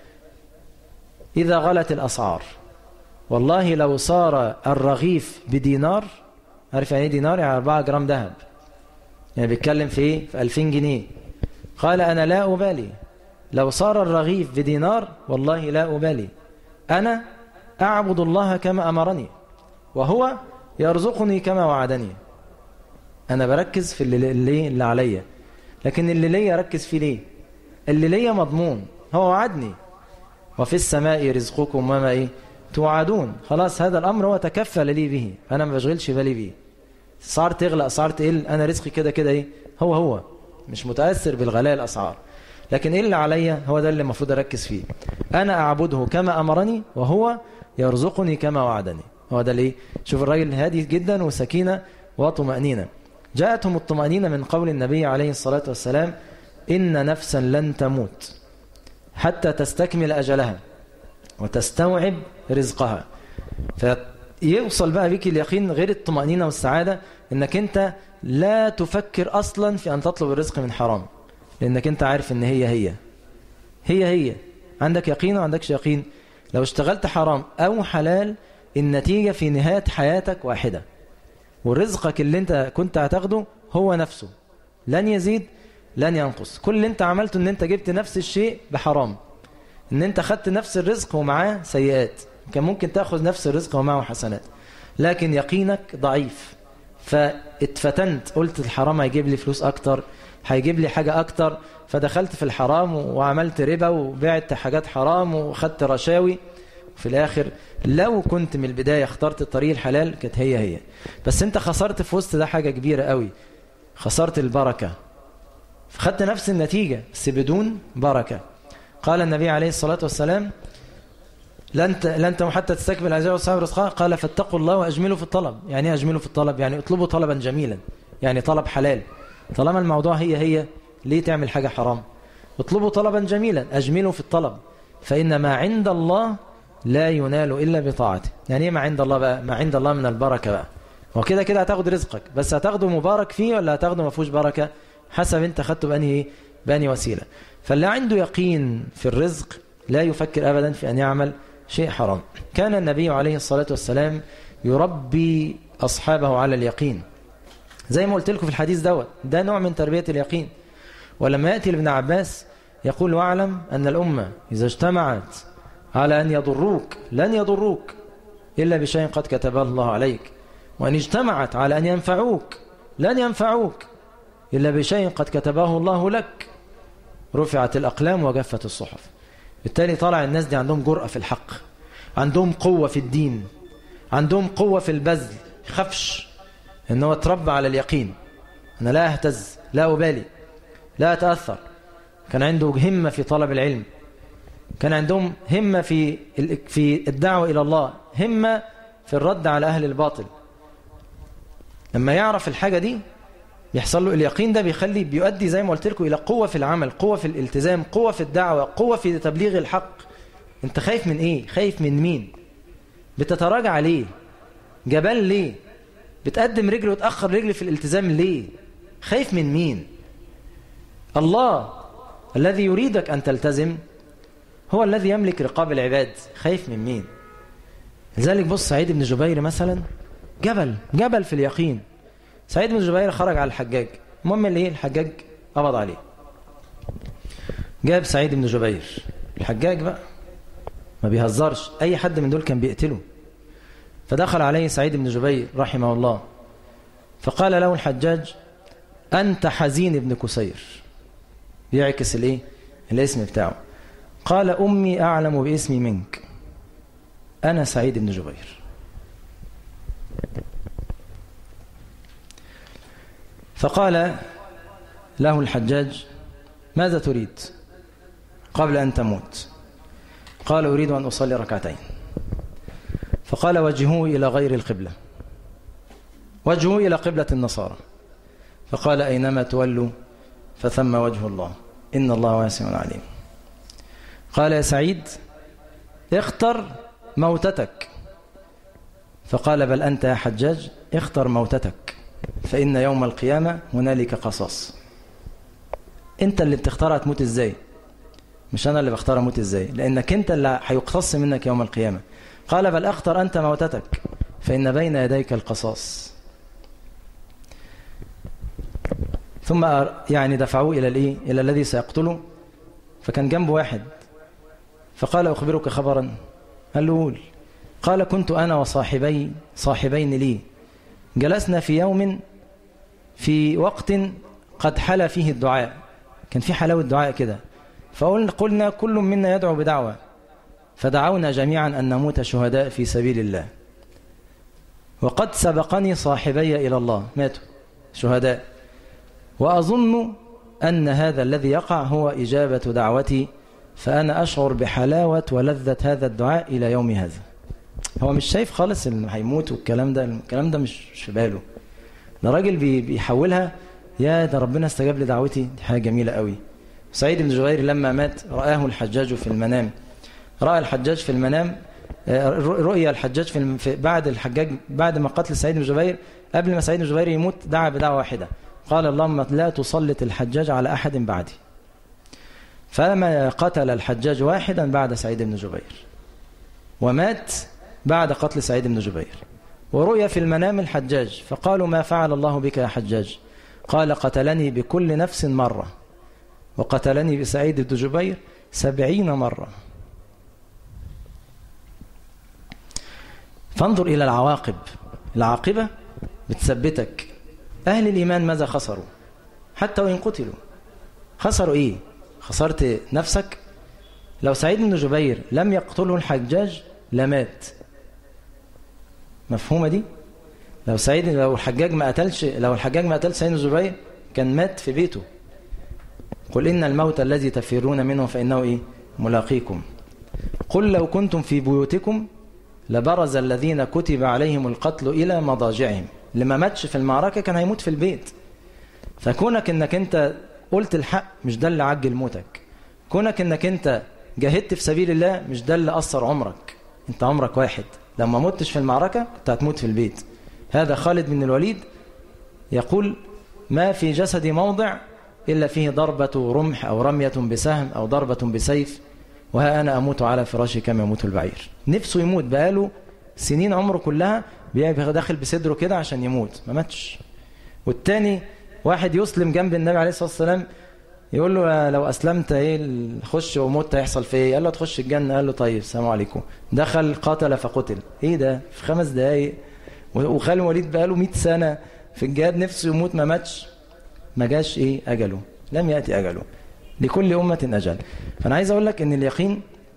A: إذا غلت الأسعار والله لو صار الرغيف بدينار عارف يعني دينار يعني 4 جرام ذهب يعني بيتكلم في ايه في 2000 جنيه قال أنا لا أبالي لو صار الرغيف بدينار والله لا أبالي أنا أعبد الله كما أمرني وهو يرزقني كما وعدني أنا بركز في اللي, اللي, اللي عليا لكن اللي ليا ركز فيه ليه اللي ليا مضمون هو وعدني وفي السماء رزقكم وما إيه توعدون خلاص هذا الأمر هو تكفل لي به أنا ما بشغلش بالي به صار تغلق صار تقل أنا رزقي كده كده إيه هو هو مش متأثر بالغلاء الأسعار لكن إيه اللي عليا هو ده اللي المفروض أركز فيه أنا أعبده كما أمرني وهو يرزقني كما وعدني هو ده ليه شوف الراجل هادي جدا وسكينة وطمأنينة جاءتهم الطمأنينة من قول النبي عليه الصلاة والسلام إن نفسا لن تموت حتى تستكمل أجلها وتستوعب رزقها فيوصل بقى بيك اليقين غير الطمأنينة والسعادة انك انت لا تفكر اصلا في ان تطلب الرزق من حرام لانك انت عارف ان هي هي هي هي عندك يقين وعندكش يقين لو اشتغلت حرام او حلال النتيجة في نهاية حياتك واحدة ورزقك اللي انت كنت هتاخده هو نفسه لن يزيد لن ينقص كل اللي انت عملته ان انت جبت نفس الشيء بحرام ان انت خدت نفس الرزق ومعاه سيئات كان ممكن تاخذ نفس الرزق ومعه حسنات لكن يقينك ضعيف فاتفتنت قلت الحرام هيجيب لي فلوس اكتر هيجيب لي حاجة اكتر فدخلت في الحرام وعملت ربا وبعت حاجات حرام وخدت رشاوي في الاخر لو كنت من البداية اخترت الطريق الحلال كانت هي هي بس انت خسرت في وسط ده حاجة كبيرة قوي خسرت البركة فخدت نفس النتيجة بس بدون بركة قال النبي عليه الصلاة والسلام لن لن حتى تستكمل أجل وصحاب رزقها قال فاتقوا الله وأجملوا في الطلب يعني ايه أجملوا في الطلب يعني اطلبوا طلبا جميلا يعني طلب حلال طالما الموضوع هي هي ليه تعمل حاجة حرام اطلبوا طلبا جميلا أجملوا في الطلب فإن ما عند الله لا ينال إلا بطاعته يعني ايه ما عند الله بقى ما عند الله من البركة بقى وكده كده هتاخد رزقك بس هتاخده مبارك فيه ولا هتاخده ما فيهوش بركة حسب انت خدته بأنهي بأنهي وسيلة فاللي عنده يقين في الرزق لا يفكر أبدا في أن يعمل شيء حرام كان النبي عليه الصلاة والسلام يربي أصحابه على اليقين زي ما قلت لكم في الحديث دوت ده نوع من تربية اليقين ولما يأتي لابن عباس يقول واعلم أن الأمة إذا اجتمعت على أن يضروك لن يضروك إلا بشيء قد كتبه الله عليك وأن اجتمعت على أن ينفعوك لن ينفعوك إلا بشيء قد كتبه الله لك رفعت الأقلام وجفت الصحف بالتالي طالع الناس دي عندهم جرأة في الحق عندهم قوة في الدين عندهم قوة في البذل خفش ان هو اتربى على اليقين انا لا اهتز لا ابالي لا اتأثر كان عنده همة في طلب العلم كان عندهم همة في في الدعوة إلى الله همة في الرد على أهل الباطل لما يعرف الحاجة دي يحصل له اليقين ده بيخلي بيؤدي زي ما قلت لكم إلى قوة في العمل قوة في الالتزام قوة في الدعوة قوة في تبليغ الحق انت خايف من ايه خايف من مين بتتراجع ليه جبان ليه بتقدم رجل وتأخر رجل في الالتزام ليه خايف من مين الله الذي يريدك أن تلتزم هو الذي يملك رقاب العباد خايف من مين لذلك بص سعيد بن جبير مثلا جبل جبل في اليقين سعيد بن جبير خرج على الحجاج المهم اللي ايه الحجاج قبض عليه جاب سعيد بن جبير الحجاج بقى ما بيهزرش اي حد من دول كان بيقتله فدخل عليه سعيد بن جبير رحمه الله فقال له الحجاج أنت حزين ابن كسير يعكس الايه الاسم بتاعه قال أمي أعلم باسمي منك أنا سعيد بن جبير فقال له الحجاج ماذا تريد قبل أن تموت قال أريد أن أصلي ركعتين فقال وجهوه إلى غير القبلة وجهه إلى قبلة النصارى فقال أينما تولوا فثم وجه الله إن الله واسع عليم قال يا سعيد اختر موتتك فقال بل أنت يا حجاج اختر موتتك فإن يوم القيامة هنالك قصاص انت اللي بتختار هتموت ازاي مش انا اللي بختار اموت ازاي لانك انت اللي هيقتص منك يوم القيامة قال بل اختر انت موتتك فإن بين يديك القصاص ثم يعني دفعوه إلى الإيه؟ إلى الذي سيقتله فكان جنبه واحد فقال أخبرك خبرا قال له قول قال كنت أنا وصاحبي صاحبين لي جلسنا في يوم في وقت قد حل فيه الدعاء كان في حلاوة دعاء كده فقلنا قلنا كل منا يدعو بدعوة فدعونا جميعا أن نموت شهداء في سبيل الله وقد سبقني صاحبي إلى الله ماتوا شهداء وأظن أن هذا الذي يقع هو إجابة دعوتي فأنا أشعر بحلاوة ولذة هذا الدعاء إلى يوم هذا هو مش شايف خالص انه هيموت والكلام ده الكلام ده مش في باله ده راجل بيحولها يا ده ربنا استجاب لدعوتي دي حاجه جميله قوي سعيد بن جبير لما مات رآه الحجاج في المنام رأى الحجاج في المنام رؤيا الحجاج في بعد الحجاج بعد ما قتل سعيد بن جبير قبل ما سعيد بن جبير يموت دعا بدعوه واحده قال اللهم لا تسلط الحجاج على احد بعدي فلما قتل الحجاج واحدا بعد سعيد بن جبير ومات بعد قتل سعيد بن جبير ورؤيا في المنام الحجاج فقالوا ما فعل الله بك يا حجاج قال قتلني بكل نفس مرة وقتلني بسعيد بن جبير سبعين مرة فانظر إلى العواقب العاقبة بتثبتك أهل الإيمان ماذا خسروا حتى وإن قتلوا خسروا إيه خسرت نفسك لو سعيد بن جبير لم يقتله الحجاج لمات مفهومة دي لو سعيد لو الحجاج ما قتلش لو الحجاج ما قتلش سعيد بن جبير كان مات في بيته قل إن الموت الذي تفرون منه فإنه إيه ملاقيكم قل لو كنتم في بيوتكم لبرز الذين كتب عليهم القتل إلى مضاجعهم لما ماتش في المعركة كان هيموت في البيت فكونك انك انت قلت الحق مش ده اللي عجل موتك كونك انك انت جاهدت في سبيل الله مش ده اللي أثر عمرك انت عمرك واحد لما متش في المعركة كنت هتموت في البيت هذا خالد بن الوليد يقول ما في جسدي موضع إلا فيه ضربة رمح أو رمية بسهم أو ضربة بسيف وها أنا أموت على فراشي كما يموت البعير نفسه يموت بقاله سنين عمره كلها داخل بصدره كده عشان يموت ما ماتش والتاني واحد يسلم جنب النبي عليه الصلاة والسلام يقول له لو أسلمت إيه خش وموت هيحصل في إيه قال له تخش الجنة قال له طيب السلام عليكم دخل قتل فقتل إيه ده في خمس دقايق وخالد وليد بقاله 100 سنة في الجهاد نفسه يموت ما ماتش ما جاش إيه أجله لم يأتي أجله لكل أمة أجل فأنا عايز أقول لك إن اليقين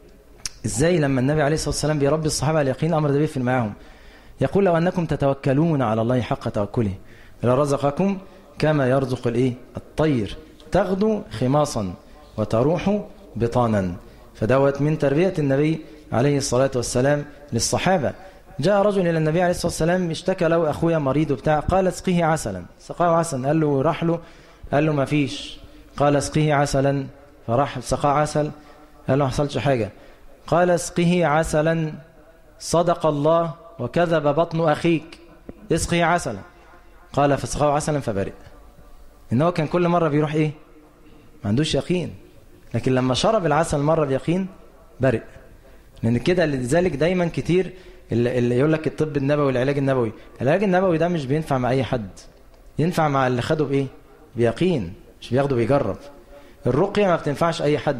A: إزاي لما النبي عليه الصلاة والسلام بيربي الصحابة على اليقين الأمر ده بيفعل معاهم يقول لو أنكم تتوكلون على الله حق توكله لرزقكم كما يرزق الإيه الطير تغدو خماصا وتروح بطانا فدوت من تربية النبي عليه الصلاة والسلام للصحابة جاء رجل إلى النبي عليه الصلاة والسلام اشتكى له أخويا مريض بتاع قال اسقيه عسلا سقاه عسلا قال له راح له قال له ما فيش قال اسقيه عسلا فراح سقاه عسل قال له ما حصلش حاجة قال اسقيه عسلا صدق الله وكذب بطن أخيك اسقيه عسلا قال فسقاه عسلا فبرئ إنه كان كل مرة بيروح إيه ما عندوش يقين لكن لما شرب العسل مرة بيقين برئ لأن كده لذلك دايما كتير اللي يقول لك الطب النبوي العلاج النبوي العلاج النبوي ده مش بينفع مع أي حد ينفع مع اللي خده بإيه بيقين مش بياخده بيجرب الرقية ما بتنفعش أي حد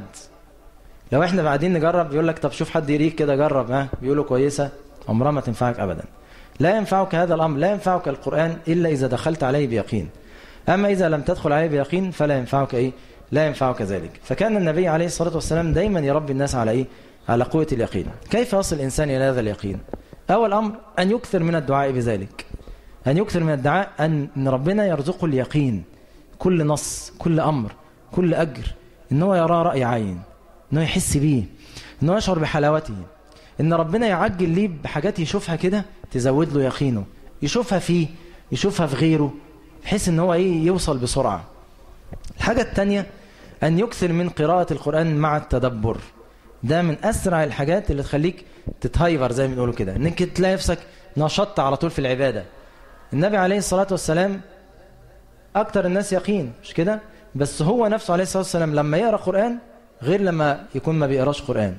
A: لو احنا بعدين نجرب يقول لك طب شوف حد يريك كده جرب ها بيقولوا كويسة عمرها ما تنفعك أبدا لا ينفعك هذا الأمر لا ينفعك القرآن إلا إذا دخلت عليه بيقين أما إذا لم تدخل عليه بيقين فلا ينفعك إيه لا ينفعك ذلك فكان النبي عليه الصلاة والسلام دايما يربي الناس على إيه على قوة اليقين كيف يصل الإنسان إلى هذا اليقين أول أمر أن يكثر من الدعاء بذلك أن يكثر من الدعاء أن ربنا يرزقه اليقين كل نص كل أمر كل أجر إن هو يرى رأي عين إن هو يحس بيه إن هو يشعر بحلاوته إن ربنا يعجل ليه بحاجات يشوفها كده تزود له يقينه يشوفها فيه يشوفها في غيره بحيث ان هو ايه يوصل بسرعة الحاجة التانية ان يكثر من قراءة القرآن مع التدبر ده من اسرع الحاجات اللي تخليك تتهايفر زي ما بنقولوا كده انك تلاقي نفسك نشطت على طول في العبادة النبي عليه الصلاة والسلام اكتر الناس يقين مش كده بس هو نفسه عليه الصلاة والسلام لما يقرأ قرآن غير لما يكون ما بيقراش قرآن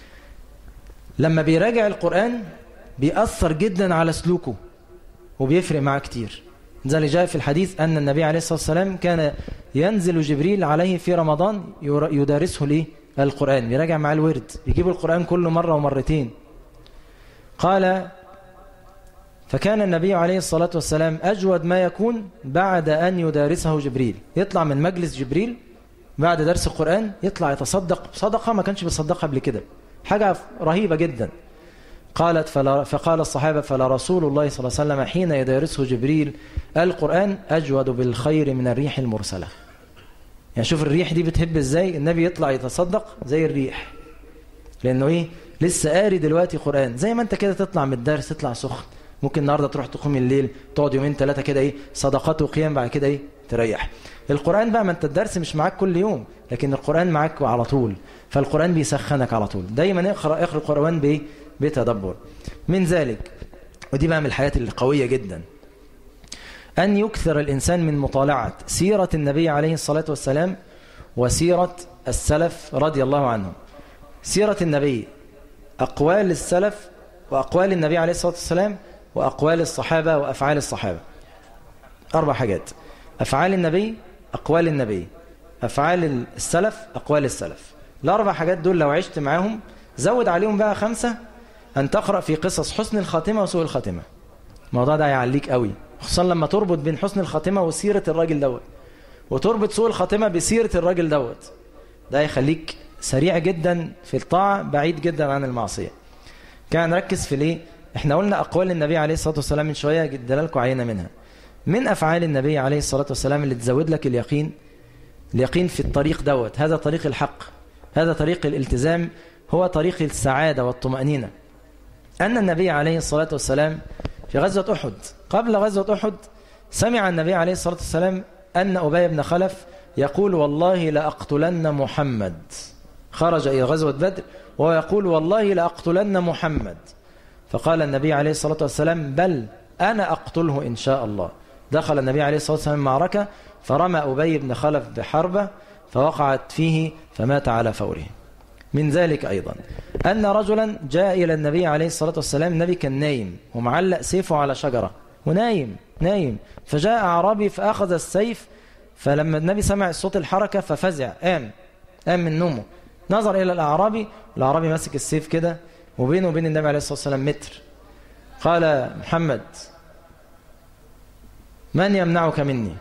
A: لما بيراجع القرآن بيأثر جدا على سلوكه وبيفرق معاه كتير زي اللي جاء في الحديث أن النبي عليه الصلاة والسلام كان ينزل جبريل عليه في رمضان يدارسه ليه القرآن بيراجع معاه الورد بيجيب القرآن كل مرة ومرتين قال فكان النبي عليه الصلاة والسلام أجود ما يكون بعد أن يدارسه جبريل يطلع من مجلس جبريل بعد درس القرآن يطلع يتصدق صدقة ما كانش بيصدقها قبل كده حاجة رهيبة جدا قالت فلا فقال الصحابة فلا رسول الله صلى الله عليه وسلم حين يدارسه جبريل القرآن أجود بالخير من الريح المرسلة يعني شوف الريح دي بتهب ازاي النبي يطلع يتصدق زي الريح لأنه ايه لسه قاري دلوقتي قرآن زي ما انت كده تطلع من الدرس تطلع سخن ممكن النهاردة تروح تقوم الليل تقعد يومين ثلاثة كده ايه صدقات وقيام بعد كده ايه تريح القرآن بقى ما انت الدرس مش معاك كل يوم لكن القرآن معاك على طول فالقرآن بيسخنك على طول دايما اقرأ اقرأ القرآن بايه بتدبر من ذلك ودي بقى من الحياة القوية جدا أن يكثر الإنسان من مطالعة سيرة النبي عليه الصلاة والسلام وسيرة السلف رضي الله عنهم سيرة النبي أقوال السلف وأقوال النبي عليه الصلاة والسلام وأقوال الصحابة وأفعال الصحابة أربع حاجات أفعال النبي أقوال النبي أفعال السلف أقوال السلف الأربع حاجات دول لو عشت معاهم زود عليهم بقى خمسة أن تقرأ في قصص حسن الخاتمة وسوء الخاتمة الموضوع ده هيعليك قوي خصوصا لما تربط بين حسن الخاتمة وسيرة الراجل دوت وتربط سوء الخاتمة بسيرة الراجل دوت ده هيخليك سريع جدا في الطاعة بعيد جدا عن المعصية كان نركز في ليه احنا قلنا أقوال النبي عليه الصلاة والسلام من شوية دلالكم عينة منها من أفعال النبي عليه الصلاة والسلام اللي تزود لك اليقين اليقين في الطريق دوت هذا طريق الحق هذا طريق الالتزام هو طريق السعادة والطمأنينة أن النبي عليه الصلاة والسلام في غزوة أحد قبل غزوة أحد سمع النبي عليه الصلاة والسلام أن أبي بن خلف يقول والله لأقتلن محمد خرج إلى غزوة بدر وهو يقول والله لأقتلن محمد فقال النبي عليه الصلاة والسلام بل أنا أقتله إن شاء الله دخل النبي عليه الصلاة والسلام معركة فرمى أبي بن خلف بحربة فوقعت فيه فمات على فوره من ذلك أيضا أن رجلا جاء إلى النبي عليه الصلاة والسلام النبي كان نايم ومعلق سيفه على شجرة ونايم نايم فجاء أعرابي فأخذ السيف فلما النبي سمع الصوت الحركة ففزع قام قام من نومه نظر إلى الأعرابي الأعرابي ماسك السيف كده وبينه وبين النبي عليه الصلاة والسلام متر قال محمد من يمنعك مني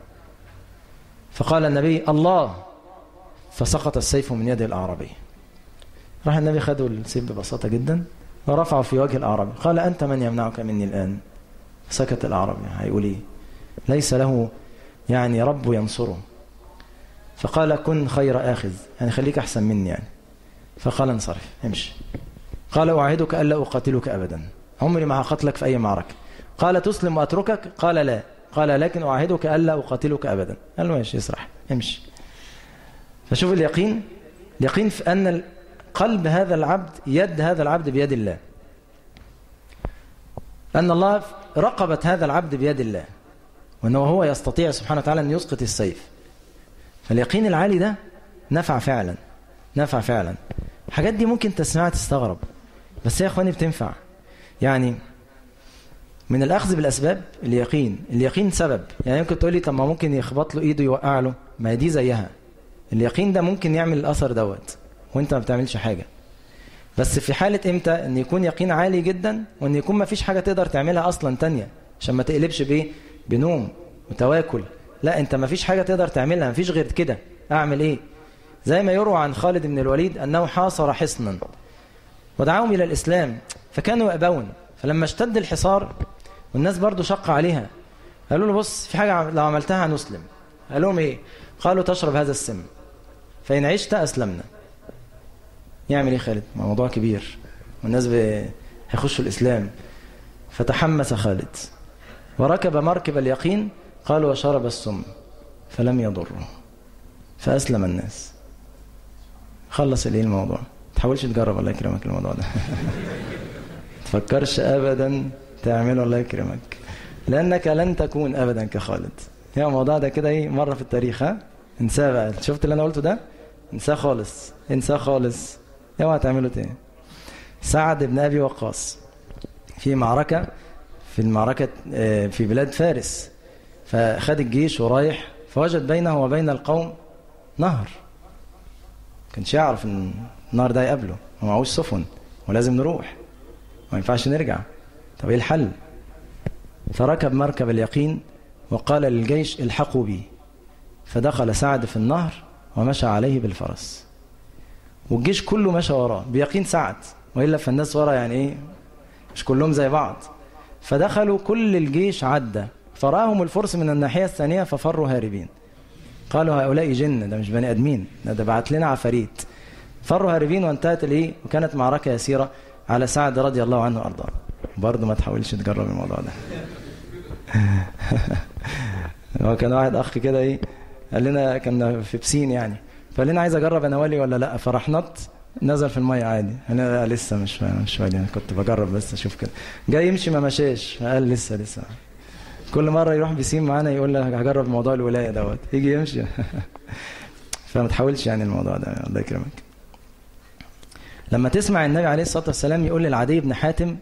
A: فقال النبي الله فسقط السيف من يد الأعرابي راح النبي خده السيف ببساطة جدا ورفعه في وجه الأعرابي قال أنت من يمنعك مني الآن سكت الأعرابي هيقول إيه ليس له يعني رب ينصره فقال كن خير آخذ يعني خليك أحسن مني يعني فقال انصرف امشي قال أعهدك ألا أقاتلك أبدا عمري ما هقتلك في أي معركة قال تسلم وأتركك قال لا قال لكن أعهدك ألا أقاتلك أبدا قال له ماشي اسرح امشي فشوف اليقين اليقين في أن قلب هذا العبد يد هذا العبد بيد الله أن الله رقبت هذا العبد بيد الله وأنه هو يستطيع سبحانه وتعالى أن يسقط السيف فاليقين العالي ده نفع فعلا نفع فعلا الحاجات دي ممكن تسمعها تستغرب بس يا اخواني بتنفع يعني من الأخذ بالأسباب اليقين اليقين سبب يعني ممكن تقول لي طب ما ممكن يخبط له إيده يوقع له ما هي دي زيها اليقين ده ممكن يعمل الأثر دوت وانت ما بتعملش حاجة بس في حالة امتى ان يكون يقين عالي جدا وان يكون ما فيش حاجة تقدر تعملها اصلا تانية عشان ما تقلبش بايه بنوم وتواكل لا انت ما فيش حاجة تقدر تعملها ما فيش غير كده اعمل ايه زي ما يروى عن خالد بن الوليد انه حاصر حصنا ودعاهم الى الاسلام فكانوا يأبون فلما اشتد الحصار والناس برضو شق عليها قالوا له بص في حاجة لو عملتها هنسلم قال لهم ايه قالوا تشرب هذا السم فإن عشت أسلمنا يعمل ايه خالد موضوع كبير والناس هيخشوا الإسلام فتحمس خالد وركب مركب اليقين قال وشرب السم فلم يضره فأسلم الناس خلص الايه الموضوع تحاولش تجرب الله يكرمك الموضوع ده تفكرش ابدا تعمله الله يكرمك لانك لن تكون ابدا كخالد هي الموضوع ده كده ايه مره في التاريخ ها انساه بقى شفت اللي انا قلته ده انساه خالص انساه خالص اوعى تعمله تاني سعد بن ابي وقاص في معركه في المعركه في بلاد فارس فخد الجيش ورايح فوجد بينه وبين القوم نهر كانش يعرف ان النهر ده يقابله ومعهوش سفن ولازم نروح ما ينفعش نرجع طب ايه الحل فركب مركب اليقين وقال للجيش الحقوا بي فدخل سعد في النهر ومشى عليه بالفرس والجيش كله مشى وراه بيقين سعد والا فالناس ورا يعني ايه مش كلهم زي بعض فدخلوا كل الجيش عدى فراهم الفرس من الناحيه الثانيه ففروا هاربين قالوا هؤلاء جن ده مش بني ادمين ده, ده بعت لنا عفاريت فروا هاربين وانتهت الايه وكانت معركه يسيره على سعد رضي الله عنه وارضاه برضه ما تحاولش تجرب الموضوع ده هو كان واحد اخ كده ايه قال لنا كنا في بسين يعني فقال لنا عايز اجرب انا والي ولا لا فراح نط نزل في الميه عادي انا لا لسه مش مش والي انا كنت بجرب بس اشوف كده جاي يمشي ما مشاش قال لسه لسه كل مره يروح بيسين معانا يقول لك هجرب موضوع الولايه دوت يجي يمشي فما تحاولش يعني الموضوع ده الله يكرمك لما تسمع النبي عليه الصلاه والسلام يقول للعدي بن حاتم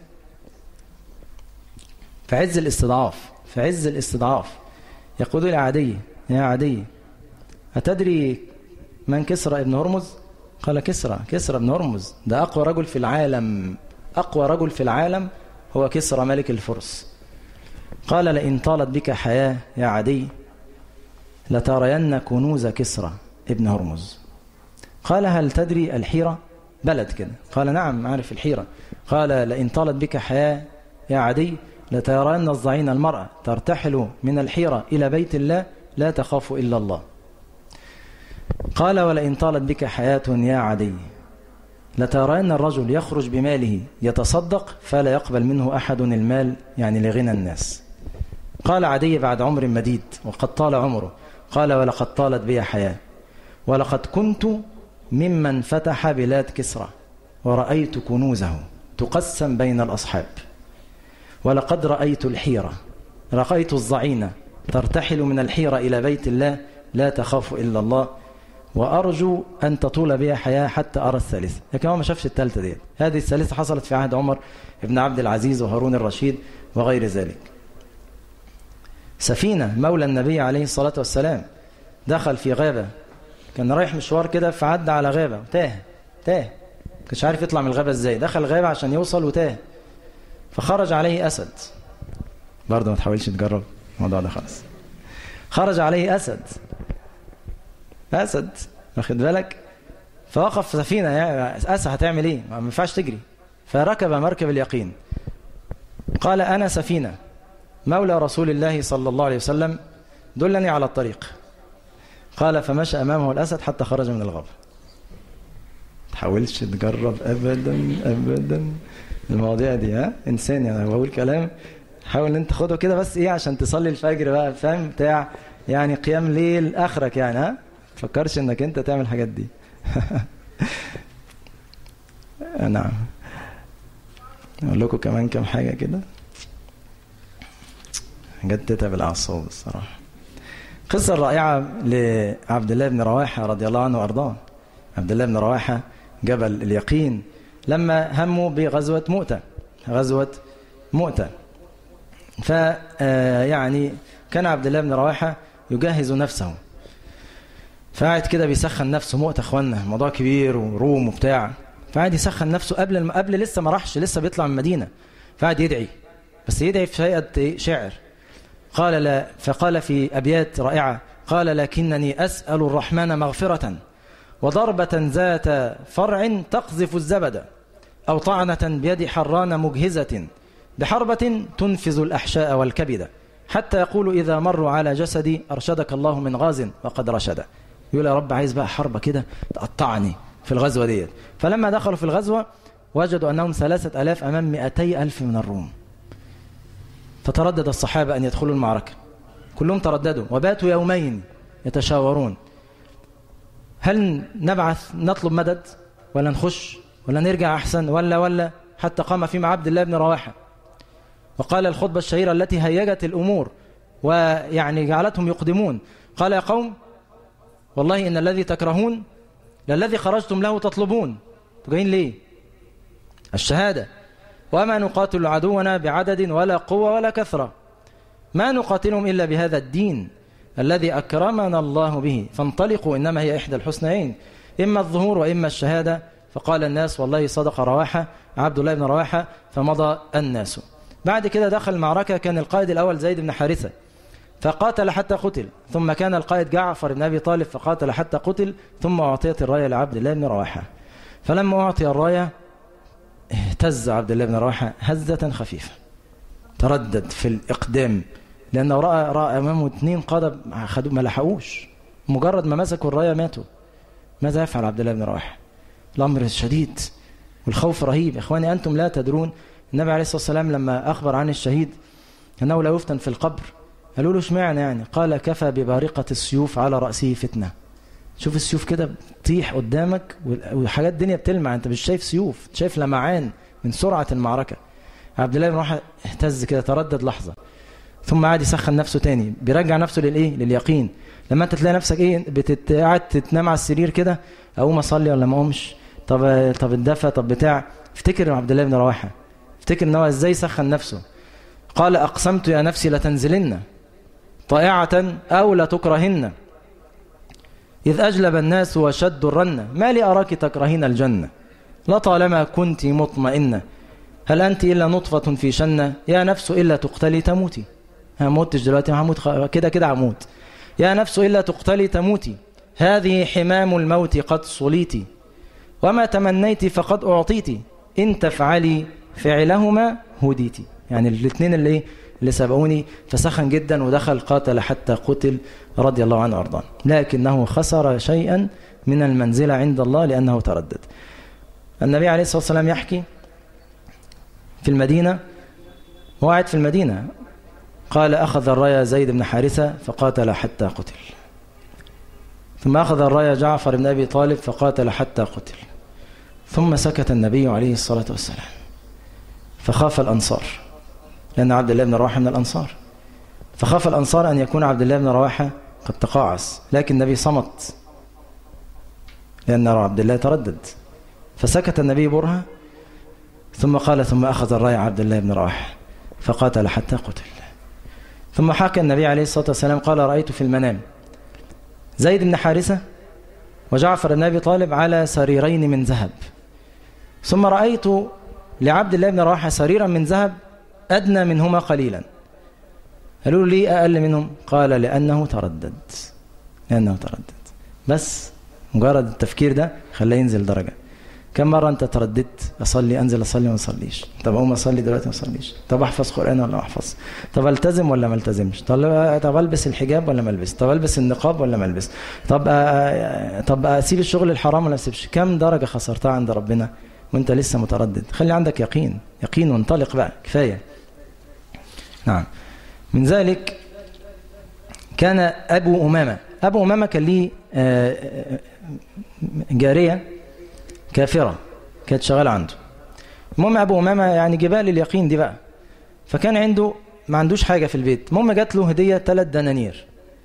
A: في عز الاستضعاف في عز الاستضعاف يقول لي عدي يا عدي أتدري من كسرى ابن هرمز قال كسرى كسرى ابن هرمز ده أقوى رجل في العالم أقوى رجل في العالم هو كسرى ملك الفرس قال لئن طالت بك حياة يا عدي لترين كنوز كسرى ابن هرمز قال هل تدري الحيرة بلد كده قال نعم أعرف الحيرة قال لئن طالت بك حياة يا عدي لترين الضعين المرأة ترتحل من الحيرة إلى بيت الله لا تخاف إلا الله قال ولئن طالت بك حياة يا عدي لترين الرجل يخرج بماله يتصدق فلا يقبل منه أحد المال يعني لغنى الناس قال عدي بعد عمر مديد وقد طال عمره قال ولقد طالت بي حياة ولقد كنت ممن فتح بلاد كسرى ورأيت كنوزه تقسم بين الأصحاب ولقد رأيت الحيرة رأيت الضعينة ترتحل من الحيرة إلى بيت الله لا تخاف إلا الله وأرجو أن تطول بها حياة حتى أرى الثالثة لكن هو ما شافش الثالثة دي هذه الثالثة حصلت في عهد عمر بن عبد العزيز وهارون الرشيد وغير ذلك سفينة مولى النبي عليه الصلاة والسلام دخل في غابة كان رايح مشوار كده فعدى على غابة تاه تاه كانش عارف يطلع من الغابة ازاي دخل غابة عشان يوصل وتاه فخرج عليه أسد برضه ما تحاولش تجرب الموضوع ده خالص خرج عليه أسد أسد واخد بالك فوقف في سفينة يعني أسد هتعمل إيه ما ينفعش تجري فركب مركب اليقين قال أنا سفينة مولى رسول الله صلى الله عليه وسلم دلني على الطريق قال فمشى أمامه الأسد حتى خرج من الغابة تحاولش تجرب أبدا أبدا المواضيع دي ها إنسان يعني بقول كلام حاول ان انت خده كده بس ايه عشان تصلي الفجر بقى فاهم بتاع يعني قيام ليل اخرك يعني ها تفكرش انك انت تعمل الحاجات دي نعم اقول لكم كمان كم حاجه كده حاجات تتعب الاعصاب الصراحه قصه رائعه لعبد الله بن رواحه رضي الله عنه وارضاه عبد الله بن رواحه جبل اليقين لما هموا بغزوه مؤته غزوه مؤته ف يعني كان عبد الله بن رواحه يجهز نفسه فقعد كده بيسخن نفسه مؤتة اخوانا الموضوع كبير وروم وبتاع فقعد يسخن نفسه قبل الم... قبل لسه ما راحش لسه بيطلع من المدينه فقعد يدعي بس يدعي في هيئه شعر قال لا فقال في ابيات رائعه قال لكنني اسال الرحمن مغفره وضربه ذات فرع تقذف الزبد او طعنه بيد حران مجهزه بحربة تنفذ الأحشاء والكبد حتى يقول إذا مروا على جسدي أرشدك الله من غاز وقد رشد يقول يا رب عايز بقى حربة كده تقطعني في الغزوة ديت فلما دخلوا في الغزوة وجدوا أنهم ثلاثة ألاف أمام مئتي ألف من الروم فتردد الصحابة أن يدخلوا المعركة كلهم ترددوا وباتوا يومين يتشاورون هل نبعث نطلب مدد ولا نخش ولا نرجع أحسن ولا ولا حتى قام فيما عبد الله بن رواحة وقال الخطبة الشهيرة التي هيجت الأمور ويعني جعلتهم يقدمون قال يا قوم والله إن الذي تكرهون للذي خرجتم له تطلبون جايين ليه الشهادة وما نقاتل عدونا بعدد ولا قوة ولا كثرة ما نقاتلهم إلا بهذا الدين الذي أكرمنا الله به فانطلقوا إنما هي إحدى الحسنين إما الظهور وإما الشهادة فقال الناس والله صدق رواحة عبد الله بن رواحة فمضى الناس بعد كده دخل المعركة كان القائد الأول زيد بن حارثة فقاتل حتى قتل ثم كان القائد جعفر بن أبي طالب فقاتل حتى قتل ثم أعطيت الراية لعبد الله بن رواحة فلما أعطي الراية اهتز عبد الله بن رواحة هزة خفيفة تردد في الإقدام لأنه رأى, رأى أمامه اثنين قادة خدوا ما لحقوش مجرد ما مسكوا الراية ماتوا ماذا يفعل عبد الله بن رواحة الأمر شديد والخوف رهيب إخواني أنتم لا تدرون النبي عليه الصلاة والسلام لما أخبر عن الشهيد أنه لا يفتن في القبر قالوا له اشمعنى يعني قال كفى ببارقة السيوف على رأسه فتنة شوف السيوف كده بتطيح قدامك وحاجات الدنيا بتلمع انت مش شايف سيوف شايف لمعان من سرعة المعركة عبد الله بن رواحه اهتز كده تردد لحظة ثم عاد يسخن نفسه تاني بيرجع نفسه للايه لليقين لما انت تلاقي نفسك ايه قاعد تتنام على السرير كده اقوم اصلي ولا ما اقومش طب طب الدفى طب بتاع افتكر عبد الله بن رواحه افتكر ان هو ازاي سخن نفسه قال اقسمت يا نفسي لتنزلن طائعة او لتكرهن إذ أجلب الناس وشدوا الرنة ما لي أراك تكرهين الجنة لطالما كنت مطمئنة هل أنت إلا نطفة في شنة يا نفس إلا تقتلي تموتي هموتش دلوقتي هموت كده كده هموت يا نفس إلا تقتلي تموتي هذه حمام الموت قد صليتي وما تمنيت فقد أعطيتي إن تفعلي فعلهما هديتي يعني الاثنين اللي اللي سبقوني فسخن جدا ودخل قاتل حتى قتل رضي الله عنه وارضاه لكنه خسر شيئا من المنزلة عند الله لأنه تردد النبي عليه الصلاة والسلام يحكي في المدينة وقعد في المدينة قال أخذ الراية زيد بن حارثة فقاتل حتى قتل ثم أخذ الراية جعفر بن أبي طالب فقاتل حتى قتل ثم سكت النبي عليه الصلاة والسلام فخاف الأنصار لأن عبد الله بن رواحة من الأنصار فخاف الأنصار أن يكون عبد الله بن رواحة قد تقاعس لكن النبي صمت لأن عبد الله تردد فسكت النبي برهة ثم قال ثم أخذ الراية عبد الله بن رواحة فقاتل حتى قتل ثم حكى النبي عليه الصلاة والسلام قال رأيت في المنام زيد بن حارثة وجعفر بن أبي طالب على سريرين من ذهب ثم رأيت لعبد الله بن رواحة سريرا من ذهب أدنى منهما قليلا قالوا له ليه أقل منهم قال لأنه تردد لأنه تردد بس مجرد التفكير ده خلاه ينزل درجة كم مرة أنت ترددت أصلي أنزل أصلي وما أصليش طب أقوم أصلي دلوقتي ما أصليش طب أحفظ قرآن ولا ما أحفظ طب ألتزم ولا ما ألتزمش طب طب ألبس الحجاب ولا ما ألبس طب ألبس النقاب ولا ما ألبس طب أ... طب أسيب الشغل الحرام ولا ما أسيبش كم درجة خسرتها عند ربنا وأنت لسه متردد خلي عندك يقين يقين وانطلق بقى كفاية نعم من ذلك كان أبو أمامة أبو أمامة كان ليه جارية كافرة كانت شغالة عنده المهم أبو أمامة يعني جبال اليقين دي بقى فكان عنده ما عندوش حاجة في البيت المهم جات له هدية ثلاث دنانير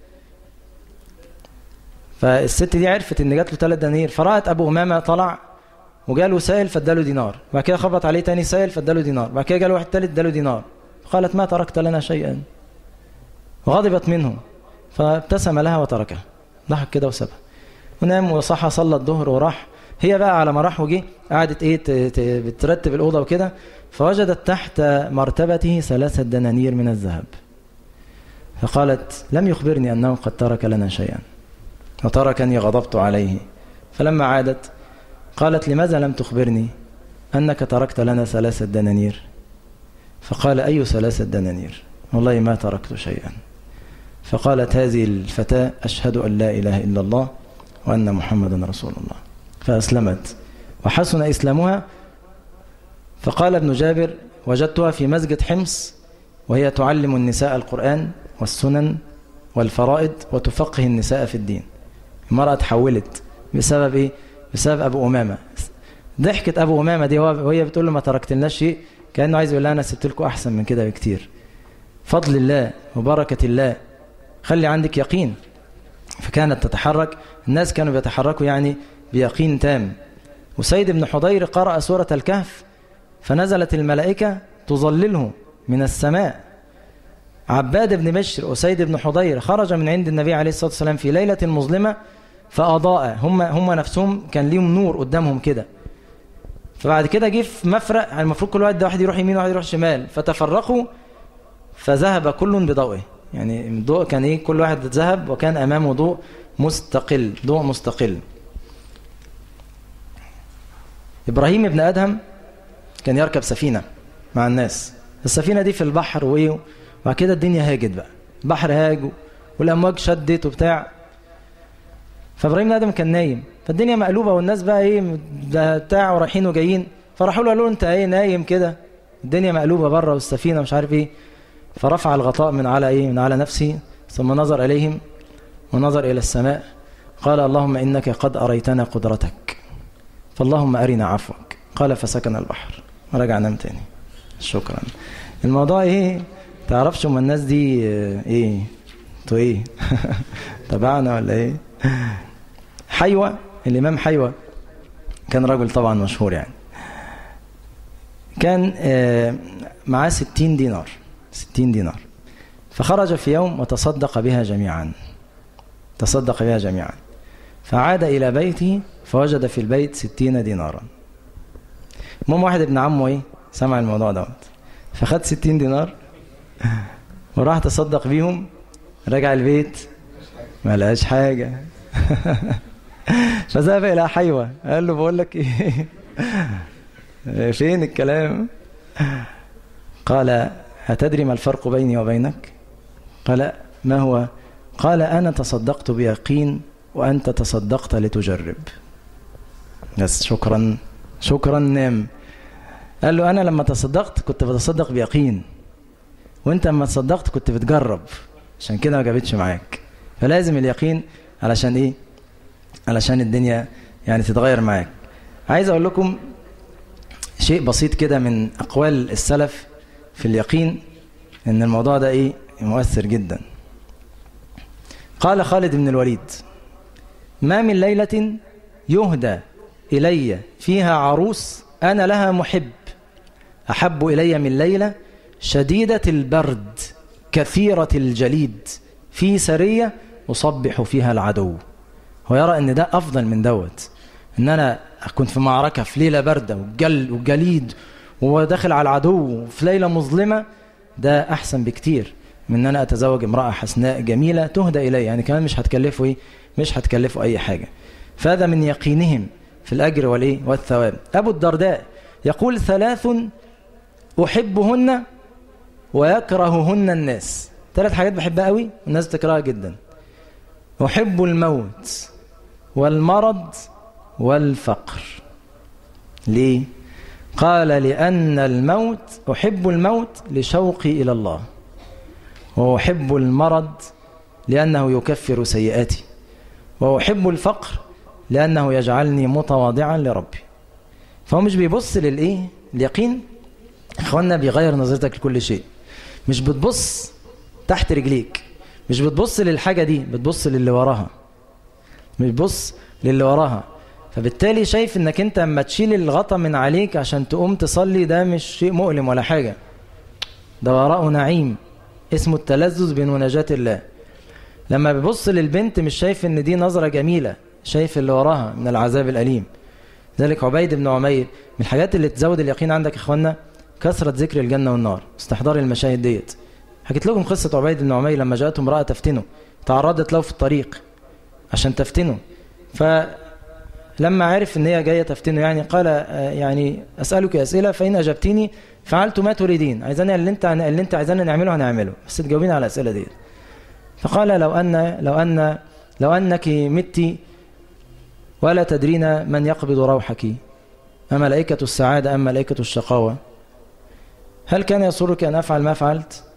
A: فالست دي عرفت ان جات له ثلاث دنانير فرأت أبو أمامة طلع وجاله سائل فاداله دينار بعد كده خبط عليه تاني سائل فاداله دينار بعد كده جاله واحد ثالث اداله دينار قالت ما تركت لنا شيئا وغضبت منه فابتسم لها وتركها ضحك كده وسابها ونام وصحى صلى الظهر وراح هي بقى على ما راح وجه قعدت ايه بترتب الاوضه وكده فوجدت تحت مرتبته ثلاثه دنانير من الذهب فقالت لم يخبرني انه قد ترك لنا شيئا وتركني غضبت عليه فلما عادت قالت لماذا لم تخبرني انك تركت لنا ثلاثه دنانير فقال اي ثلاثه دنانير والله ما تركت شيئا فقالت هذه الفتاة أشهد أن لا إله إلا الله وأن محمدا رسول الله فأسلمت وحسن إسلامها فقال ابن جابر وجدتها في مسجد حمص وهي تعلم النساء القرآن والسنن والفرائض وتفقه النساء في الدين المرأة تحولت بسبب إيه؟ بسبب أبو أمامة ضحكة أبو أمامة دي وهي بتقول له ما تركت لنا شيء كأنه عايز يقول لها أنا سبت لكم أحسن من كده بكتير فضل الله وبركة الله خلي عندك يقين فكانت تتحرك الناس كانوا بيتحركوا يعني بيقين تام وسيد بن حضير قرأ سورة الكهف فنزلت الملائكة تظلله من السماء عباد بن بشر وسيد بن حضير خرج من عند النبي عليه الصلاة والسلام في ليلة مظلمة فأضاء هم, هم نفسهم كان ليهم نور قدامهم كده فبعد كده جه في مفرق يعني المفروض كل واحد واحد يروح يمين وواحد يروح شمال فتفرقوا فذهب كل بضوئه يعني الضوء كان ايه كل واحد ذهب وكان امامه ضوء مستقل ضوء مستقل ابراهيم ابن ادهم كان يركب سفينه مع الناس السفينه دي في البحر وايه وبعد كده الدنيا هاجت بقى البحر هاج والامواج شدت وبتاع فابراهيم ادم كان نايم فالدنيا مقلوبه والناس بقى ايه ده بتاع ورايحين وجايين فراحوا له قالوا انت ايه نايم كده الدنيا مقلوبه بره والسفينه مش عارف ايه فرفع الغطاء من على ايه من على نفسه ثم نظر اليهم ونظر الى السماء قال اللهم انك قد اريتنا قدرتك فاللهم ارنا عفوك قال فسكن البحر ورجع نام تاني شكرا الموضوع ايه تعرفش هم الناس دي ايه انتوا ايه تبعنا ولا ايه حيوة الامام حيوة كان رجل طبعا مشهور يعني كان معاه ستين دينار ستين دينار فخرج في يوم وتصدق بها جميعا تصدق بها جميعا فعاد إلى بيته فوجد في البيت ستين دينارا المهم واحد ابن عمه ايه سمع الموضوع دوت فخد ستين دينار وراح تصدق بيهم رجع البيت ما لقاش حاجة فذهب إلى حيوة قال له بقول لك ايه فين الكلام قال أتدري ما الفرق بيني وبينك قال ما هو قال أنا تصدقت بيقين وأنت تصدقت لتجرب بس شكرا شكرا نام قال له أنا لما تصدقت كنت بتصدق بيقين وانت لما تصدقت كنت بتجرب عشان كده ما جابتش معاك فلازم اليقين علشان ايه علشان الدنيا يعني تتغير معاك عايز اقول لكم شيء بسيط كده من اقوال السلف في اليقين ان الموضوع ده ايه مؤثر جدا قال خالد بن الوليد ما من ليلة يهدى إلي فيها عروس أنا لها محب أحب إلي من ليلة شديدة البرد كثيرة الجليد في سرية أصبح فيها العدو هو يرى أن ده أفضل من دوت أن أنا كنت في معركة في ليلة باردة وجل وجليد وداخل على العدو في ليلة مظلمة ده أحسن بكتير من أن أنا أتزوج امرأة حسناء جميلة تهدى إلي يعني كمان مش هتكلفه إيه مش هتكلفه أي حاجة فهذا من يقينهم في الأجر والإيه والثواب أبو الدرداء يقول ثلاث أحبهن ويكرههن الناس ثلاث حاجات بحبها قوي والناس بتكرهها جدا أحب الموت والمرض والفقر ليه قال لأن الموت أحب الموت لشوقي إلى الله وأحب المرض لأنه يكفر سيئاتي وأحب الفقر لأنه يجعلني متواضعا لربي فهو مش بيبص للإيه اليقين إخواننا بيغير نظرتك لكل شيء مش بتبص تحت رجليك مش بتبص للحاجة دي بتبص للي وراها مش بتبص للي وراها فبالتالي شايف انك انت اما تشيل الغطا من عليك عشان تقوم تصلي ده مش شيء مؤلم ولا حاجة ده وراءه نعيم اسمه التلذذ بمناجاة الله لما بيبص للبنت مش شايف ان دي نظرة جميلة شايف اللي وراها من العذاب الأليم ذلك عبيد بن عمير من الحاجات اللي تزود اليقين عندك يا اخوانا كثرة ذكر الجنة والنار استحضار المشاهد ديت حكيت لكم قصة عبيد بن عمير لما جاءته امرأة تفتنه تعرضت له في الطريق عشان تفتنه فلما عرف ان هي جاية تفتنه يعني قال يعني أسألك أسئلة فإن أجبتني فعلت ما تريدين عايزاني اللي انت اللي انت عايزانا نعمله هنعمله بس تجاوبيني على الأسئلة دي فقال لو أن لو أن لو أنك مت ولا تدرين من يقبض روحك أملائكة السعادة أم ملائكة الشقاوة هل كان يسرك أن أفعل ما فعلت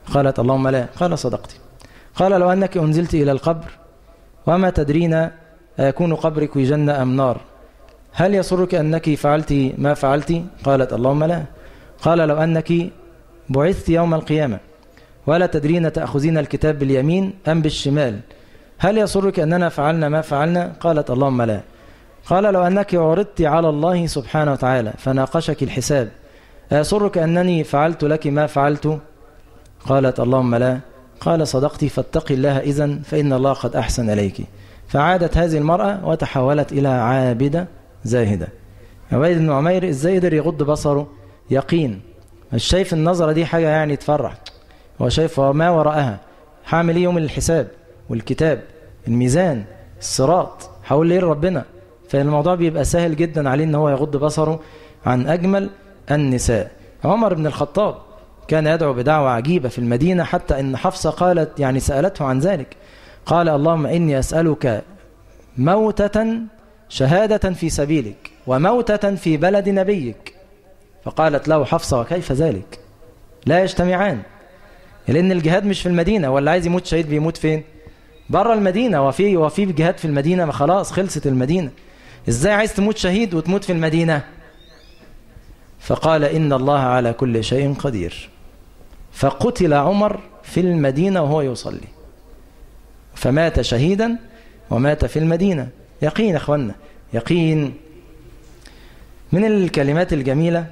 A: قالت اللهم لا قال صدقت قال لو أنك أنزلت إلى القبر وما تدرين أيكون قبرك جنة أم نار هل يسرك أنك فعلت ما فعلت قالت اللهم لا قال لو أنك بعثت يوم القيامة ولا تدرين تأخذين الكتاب باليمين أم بالشمال هل يسرك أننا فعلنا ما فعلنا قالت اللهم لا قال لو أنك عرضت على الله سبحانه وتعالى فناقشك الحساب أيسرك أنني فعلت لك ما فعلت قالت اللهم لا قال صدقتي فاتقي الله إذن فإن الله قد أحسن إليك فعادت هذه المرأة وتحولت إلى عابدة زاهدة عبيد بن عمير إزاي قدر يغض بصره يقين مش شايف النظرة دي حاجة يعني تفرح هو شايف ما وراءها هعمل ايه يوم الحساب والكتاب الميزان الصراط هقول ايه لربنا فالموضوع بيبقى سهل جدا عليه ان هو يغض بصره عن اجمل النساء عمر بن الخطاب كان يدعو بدعوة عجيبة في المدينة حتى ان حفصة قالت يعني سألته عن ذلك قال اللهم إني أسألك موتة شهادة في سبيلك وموتة في بلد نبيك فقالت له حفصة وكيف ذلك لا يجتمعان لأن الجهاد مش في المدينة ولا عايز يموت شهيد بيموت فين بره المدينة وفي وفي جهاد في المدينة ما خلاص خلصت المدينة ازاي عايز تموت شهيد وتموت في المدينة فقال إن الله على كل شيء قدير فقتل عمر في المدينة وهو يصلي فمات شهيدا ومات في المدينة يقين أخوانا يقين من الكلمات الجميلة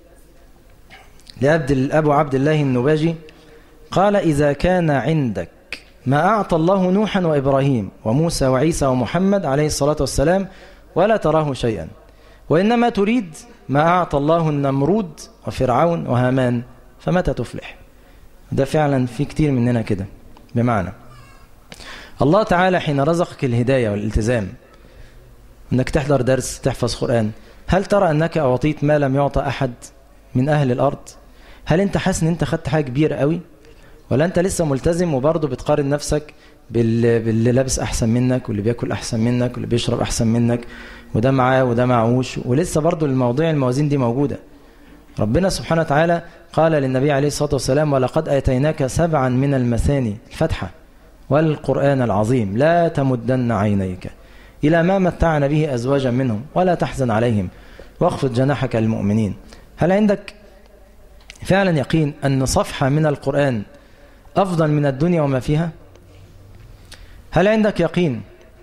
A: لأبد أبو عبد الله النباجي قال إذا كان عندك ما أعطى الله نوحا وإبراهيم وموسى وعيسى ومحمد عليه الصلاة والسلام ولا تراه شيئا وإنما تريد ما أعطى الله النمرود وفرعون وهامان فمتى تفلح ده فعلا في كتير مننا كده بمعنى الله تعالى حين رزقك الهداية والالتزام أنك تحضر درس تحفظ قرآن هل ترى أنك أعطيت ما لم يعطى أحد من أهل الأرض هل أنت حاسس أن أنت خدت حاجة كبيرة قوي ولا أنت لسه ملتزم وبرضه بتقارن نفسك باللي, باللي لابس أحسن منك واللي بياكل أحسن منك واللي بيشرب أحسن منك وده معاه وده معهوش ولسه برضه المواضيع الموازين دي موجودة ربنا سبحانه وتعالى قال للنبي عليه الصلاة والسلام ولقد آتيناك سبعا من المثاني الفتحة والقرآن العظيم لا تمدن عينيك إلى ما متعنا به أزواجا منهم ولا تحزن عليهم واخفض جناحك للمؤمنين هل عندك فعلا يقين أن صفحة من القرآن أفضل من الدنيا وما فيها هل عندك يقين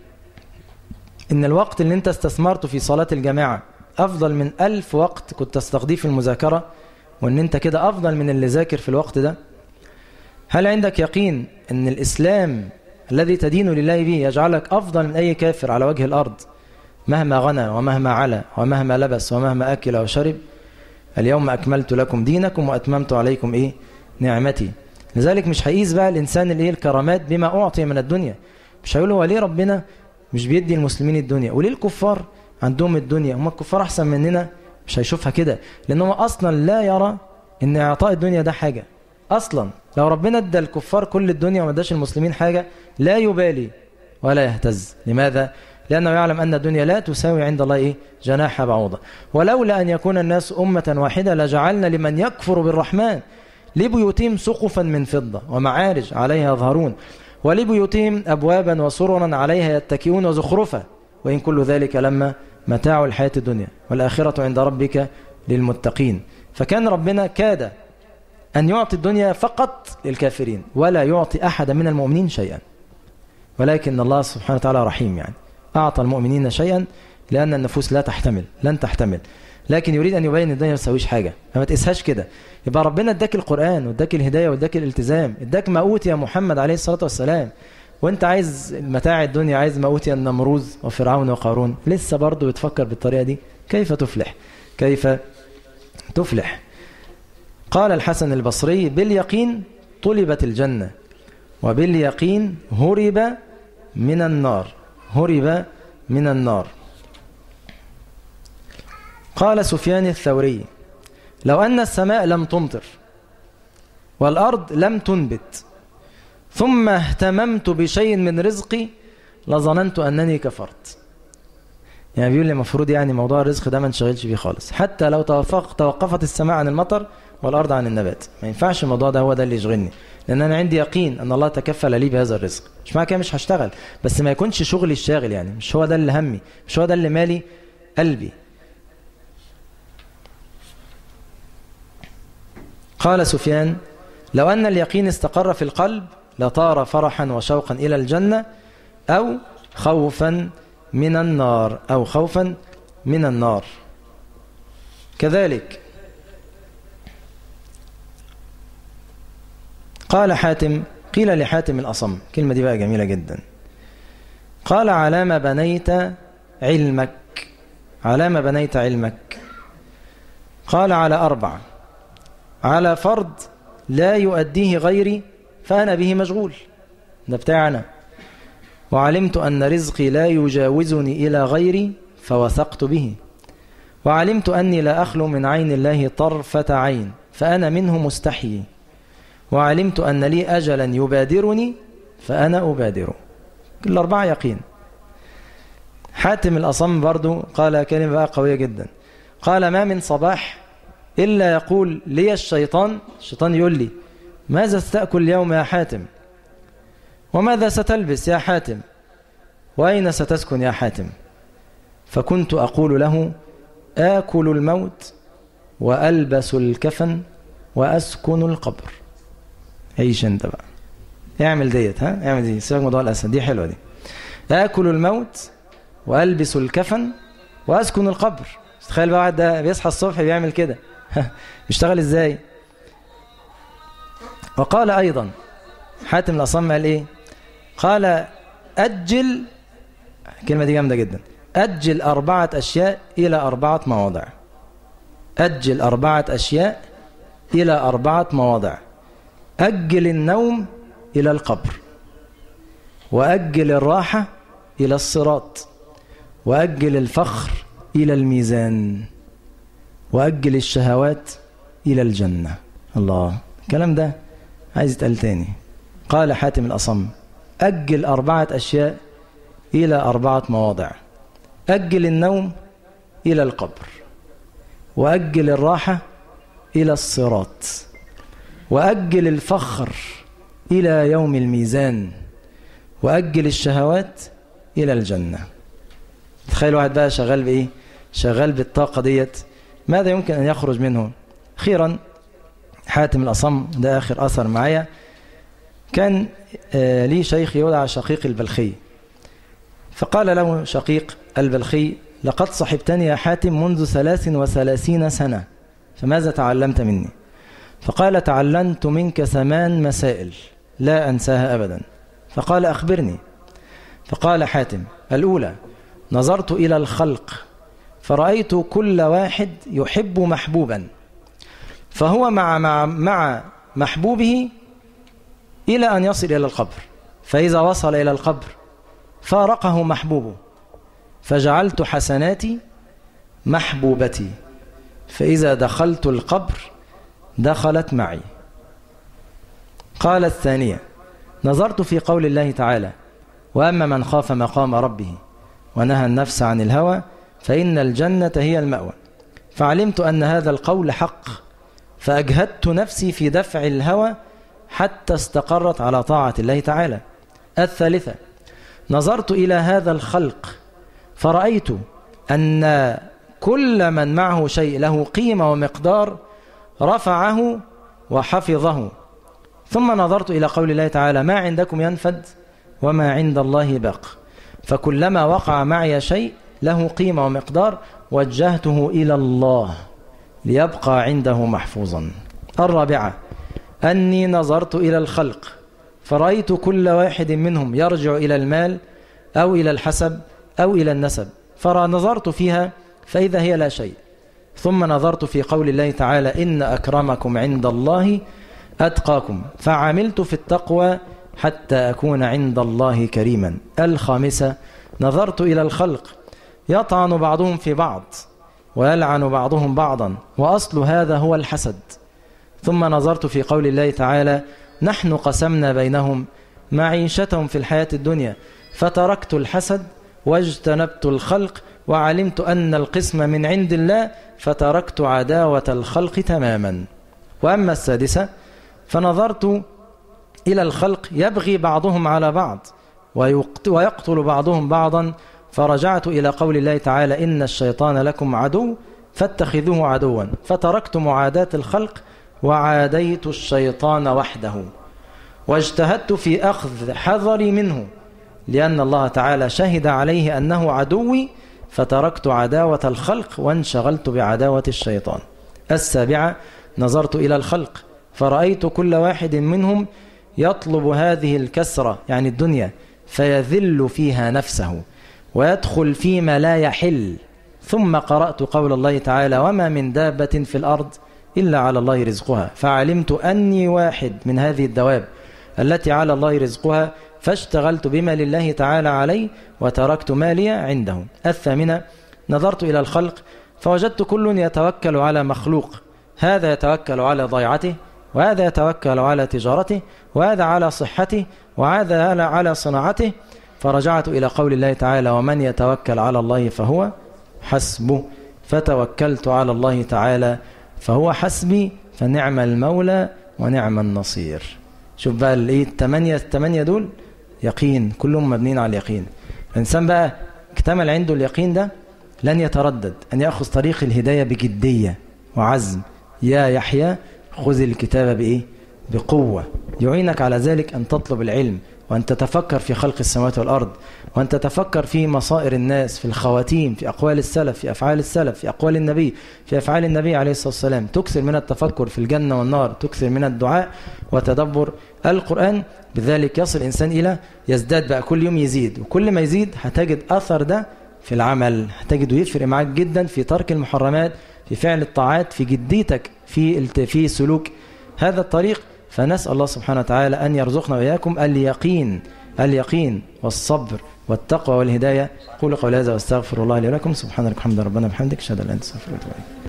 A: أن الوقت اللي أنت استثمرته في صلاة الجماعة أفضل من ألف وقت كنت تستقضيه في المذاكرة وأن أنت كده أفضل من اللي ذاكر في الوقت ده هل عندك يقين أن الإسلام الذي تدين لله به يجعلك أفضل من أي كافر على وجه الأرض مهما غنى ومهما علا ومهما لبس ومهما أكل وشرب اليوم أكملت لكم دينكم وأتممت عليكم إيه نعمتي لذلك مش هيقيس بقى الإنسان اللي إيه الكرامات بما أعطي من الدنيا مش هيقول هو ليه ربنا مش بيدي المسلمين الدنيا وليه الكفار عندهم الدنيا هم الكفار أحسن مننا مش هيشوفها كده لأن هو أصلا لا يرى إن إعطاء الدنيا ده حاجة أصلا لو ربنا ادى الكفار كل الدنيا وما اداش المسلمين حاجة لا يبالي ولا يهتز لماذا؟ لأنه يعلم أن الدنيا لا تساوي عند الله إيه؟ جناح بعوضة ولولا أن يكون الناس أمة واحدة لجعلنا لمن يكفر بالرحمن لبيوتهم سقفا من فضة ومعارج عليها يظهرون ولبيوتهم أبوابا وسررا عليها يتكئون وزخرفا وإن كل ذلك لما متاع الحياة الدنيا والآخرة عند ربك للمتقين فكان ربنا كاد أن يعطي الدنيا فقط للكافرين ولا يعطي أحد من المؤمنين شيئا ولكن الله سبحانه وتعالى رحيم يعني أعطى المؤمنين شيئا لأن النفوس لا تحتمل لن تحتمل لكن يريد أن يبين الدنيا ما تسويش حاجة فما تقيسهاش كده يبقى ربنا اداك القرآن واداك الهداية واداك الالتزام اداك ما أوتي محمد عليه الصلاة والسلام وانت عايز متاع الدنيا عايز ما أوتي النمروز وفرعون وقارون لسه برضه بتفكر بالطريقة دي كيف تفلح كيف تفلح قال الحسن البصري باليقين طلبت الجنة وباليقين هرب من النار هرب من النار قال سفيان الثوري لو أن السماء لم تمطر والأرض لم تنبت ثم اهتممت بشيء من رزقي لظننت أنني كفرت يعني بيقول لي المفروض يعني موضوع الرزق ده ما نشغلش فيه خالص حتى لو توقف توقفت السماء عن المطر والأرض عن النبات ما ينفعش الموضوع ده هو ده اللي يشغلني لأن أنا عندي يقين أن الله تكفل لي بهذا الرزق مش معنى كده مش هشتغل بس ما يكونش شغلي الشاغل يعني مش هو ده اللي همي مش هو ده اللي مالي قلبي قال سفيان لو أن اليقين استقر في القلب لطار فرحا وشوقا إلى الجنة أو خوفا من النار أو خوفا من النار كذلك قال حاتم قيل لحاتم الأصم كلمة دي بقى جميلة جدا قال على ما بنيت علمك على ما بنيت علمك قال على أربع على فرض لا يؤديه غيري فأنا به مشغول ده بتاعنا وعلمت أن رزقي لا يجاوزني إلى غيري فوثقت به وعلمت أني لا أخلو من عين الله طرفة عين فأنا منه مستحيي وعلمت أن لي أجلا يبادرني فأنا أبادره كل أربعة يقين حاتم الأصم برضو قال كلمة بقى قوية جدا قال ما من صباح إلا يقول لي الشيطان الشيطان يقول لي ماذا ستأكل اليوم يا حاتم وماذا ستلبس يا حاتم وأين ستسكن يا حاتم فكنت أقول له آكل الموت وألبس الكفن وأسكن القبر عيش انت بقى اعمل ديت ها اعمل دي سيبك موضوع الأسد دي حلوة دي آكل الموت وألبس الكفن وأسكن القبر تخيل بقى واحد ده بيصحى الصبح بيعمل كده بيشتغل ازاي وقال أيضا حاتم الأصم قال إيه قال أجل الكلمة دي جامدة جدا أجل أربعة أشياء إلى أربعة مواضع أجل أربعة أشياء إلى أربعة مواضع أجل النوم إلى القبر وأجل الراحة إلى الصراط وأجل الفخر إلى الميزان وأجل الشهوات إلى الجنة الله الكلام ده عايز يتقال تاني قال حاتم الأصم أجل أربعة أشياء إلى أربعة مواضع أجل النوم إلى القبر وأجل الراحة إلى الصراط وأجل الفخر إلى يوم الميزان وأجل الشهوات إلى الجنة تخيل واحد بقى شغال بإيه شغال بالطاقة ديت ماذا يمكن أن يخرج منه أخيرا حاتم الأصم ده آخر أثر معايا كان لي شيخ يدعى شقيق البلخي فقال له شقيق البلخي لقد صحبتني يا حاتم منذ ثلاث وثلاثين سنة فماذا تعلمت مني فقال تعلمت منك ثمان مسائل لا أنساها أبدا فقال أخبرني فقال حاتم الأولى نظرت إلى الخلق فرأيت كل واحد يحب محبوبا فهو مع, مع, مع محبوبه إلى أن يصل إلى القبر فإذا وصل إلى القبر فارقه محبوبه فجعلت حسناتي محبوبتي فإذا دخلت القبر دخلت معي قال الثانية نظرت في قول الله تعالى وأما من خاف مقام ربه ونهى النفس عن الهوى فإن الجنة هي المأوى فعلمت أن هذا القول حق فأجهدت نفسي في دفع الهوى حتى استقرت على طاعة الله تعالى الثالثة نظرت إلى هذا الخلق فرأيت أن كل من معه شيء له قيمة ومقدار رفعه وحفظه ثم نظرت إلى قول الله تعالى ما عندكم ينفد وما عند الله باق فكلما وقع معي شيء له قيمة ومقدار وجهته إلى الله ليبقى عنده محفوظا الرابعة أني نظرت إلى الخلق فرأيت كل واحد منهم يرجع إلى المال أو إلى الحسب أو إلى النسب فنظرت فيها فإذا هي لا شيء ثم نظرت في قول الله تعالى إن أكرمكم عند الله أتقاكم فعملت في التقوى حتى أكون عند الله كريما الخامسة نظرت إلى الخلق يطعن بعضهم في بعض ويلعن بعضهم بعضا وأصل هذا هو الحسد ثم نظرت في قول الله تعالى نحن قسمنا بينهم معيشتهم في الحياة الدنيا فتركت الحسد واجتنبت الخلق وعلمت أن القسم من عند الله فتركت عداوة الخلق تماما وأما السادسة فنظرت إلى الخلق يبغي بعضهم على بعض ويقتل بعضهم بعضا فرجعت إلى قول الله تعالى إن الشيطان لكم عدو فاتخذوه عدوا فتركت معاداة الخلق وعاديت الشيطان وحده واجتهدت في أخذ حذري منه لأن الله تعالى شهد عليه أنه عدوي فتركت عداوة الخلق وانشغلت بعداوة الشيطان السابعة نظرت إلى الخلق فرأيت كل واحد منهم يطلب هذه الكسرة يعني الدنيا فيذل فيها نفسه ويدخل فيما لا يحل ثم قرأت قول الله تعالى وما من دابة في الأرض إلا على الله رزقها فعلمت أني واحد من هذه الدواب التي على الله رزقها فاشتغلت بما لله تعالى عليه وتركت مالي عنده الثامنة نظرت إلى الخلق فوجدت كل يتوكل على مخلوق هذا يتوكل على ضيعته وهذا يتوكل على تجارته وهذا على صحته وهذا على صناعته فرجعت إلى قول الله تعالى ومن يتوكل على الله فهو حسبه فتوكلت على الله تعالى فهو حسبي فنعم المولى ونعم النصير شوف بقى الايه الثمانية الثمانية دول يقين كلهم مبنيين على اليقين الإنسان بقى اكتمل عنده اليقين ده لن يتردد أن يأخذ طريق الهداية بجدية وعزم يا يحيى خذ الكتاب بإيه بقوة يعينك على ذلك أن تطلب العلم وأن تتفكر في خلق السماوات والأرض وأن تتفكر في مصائر الناس في الخواتيم في أقوال السلف في أفعال السلف في أقوال النبي في أفعال النبي عليه الصلاة والسلام تكثر من التفكر في الجنة والنار تكثر من الدعاء وتدبر القرآن بذلك يصل الإنسان إلى يزداد بقى كل يوم يزيد وكل ما يزيد هتجد أثر ده في العمل هتجده يفرق معاك جدا في ترك المحرمات في فعل الطاعات في جديتك في في سلوك هذا الطريق فنسأل الله سبحانه وتعالى أن يرزقنا وإياكم اليقين اليقين والصبر والتقوى والهداية قولوا قول هذا واستغفر الله لي ولكم سبحانك الحمد ربنا بحمدك اشهد ان لا اله الا انت استغفرك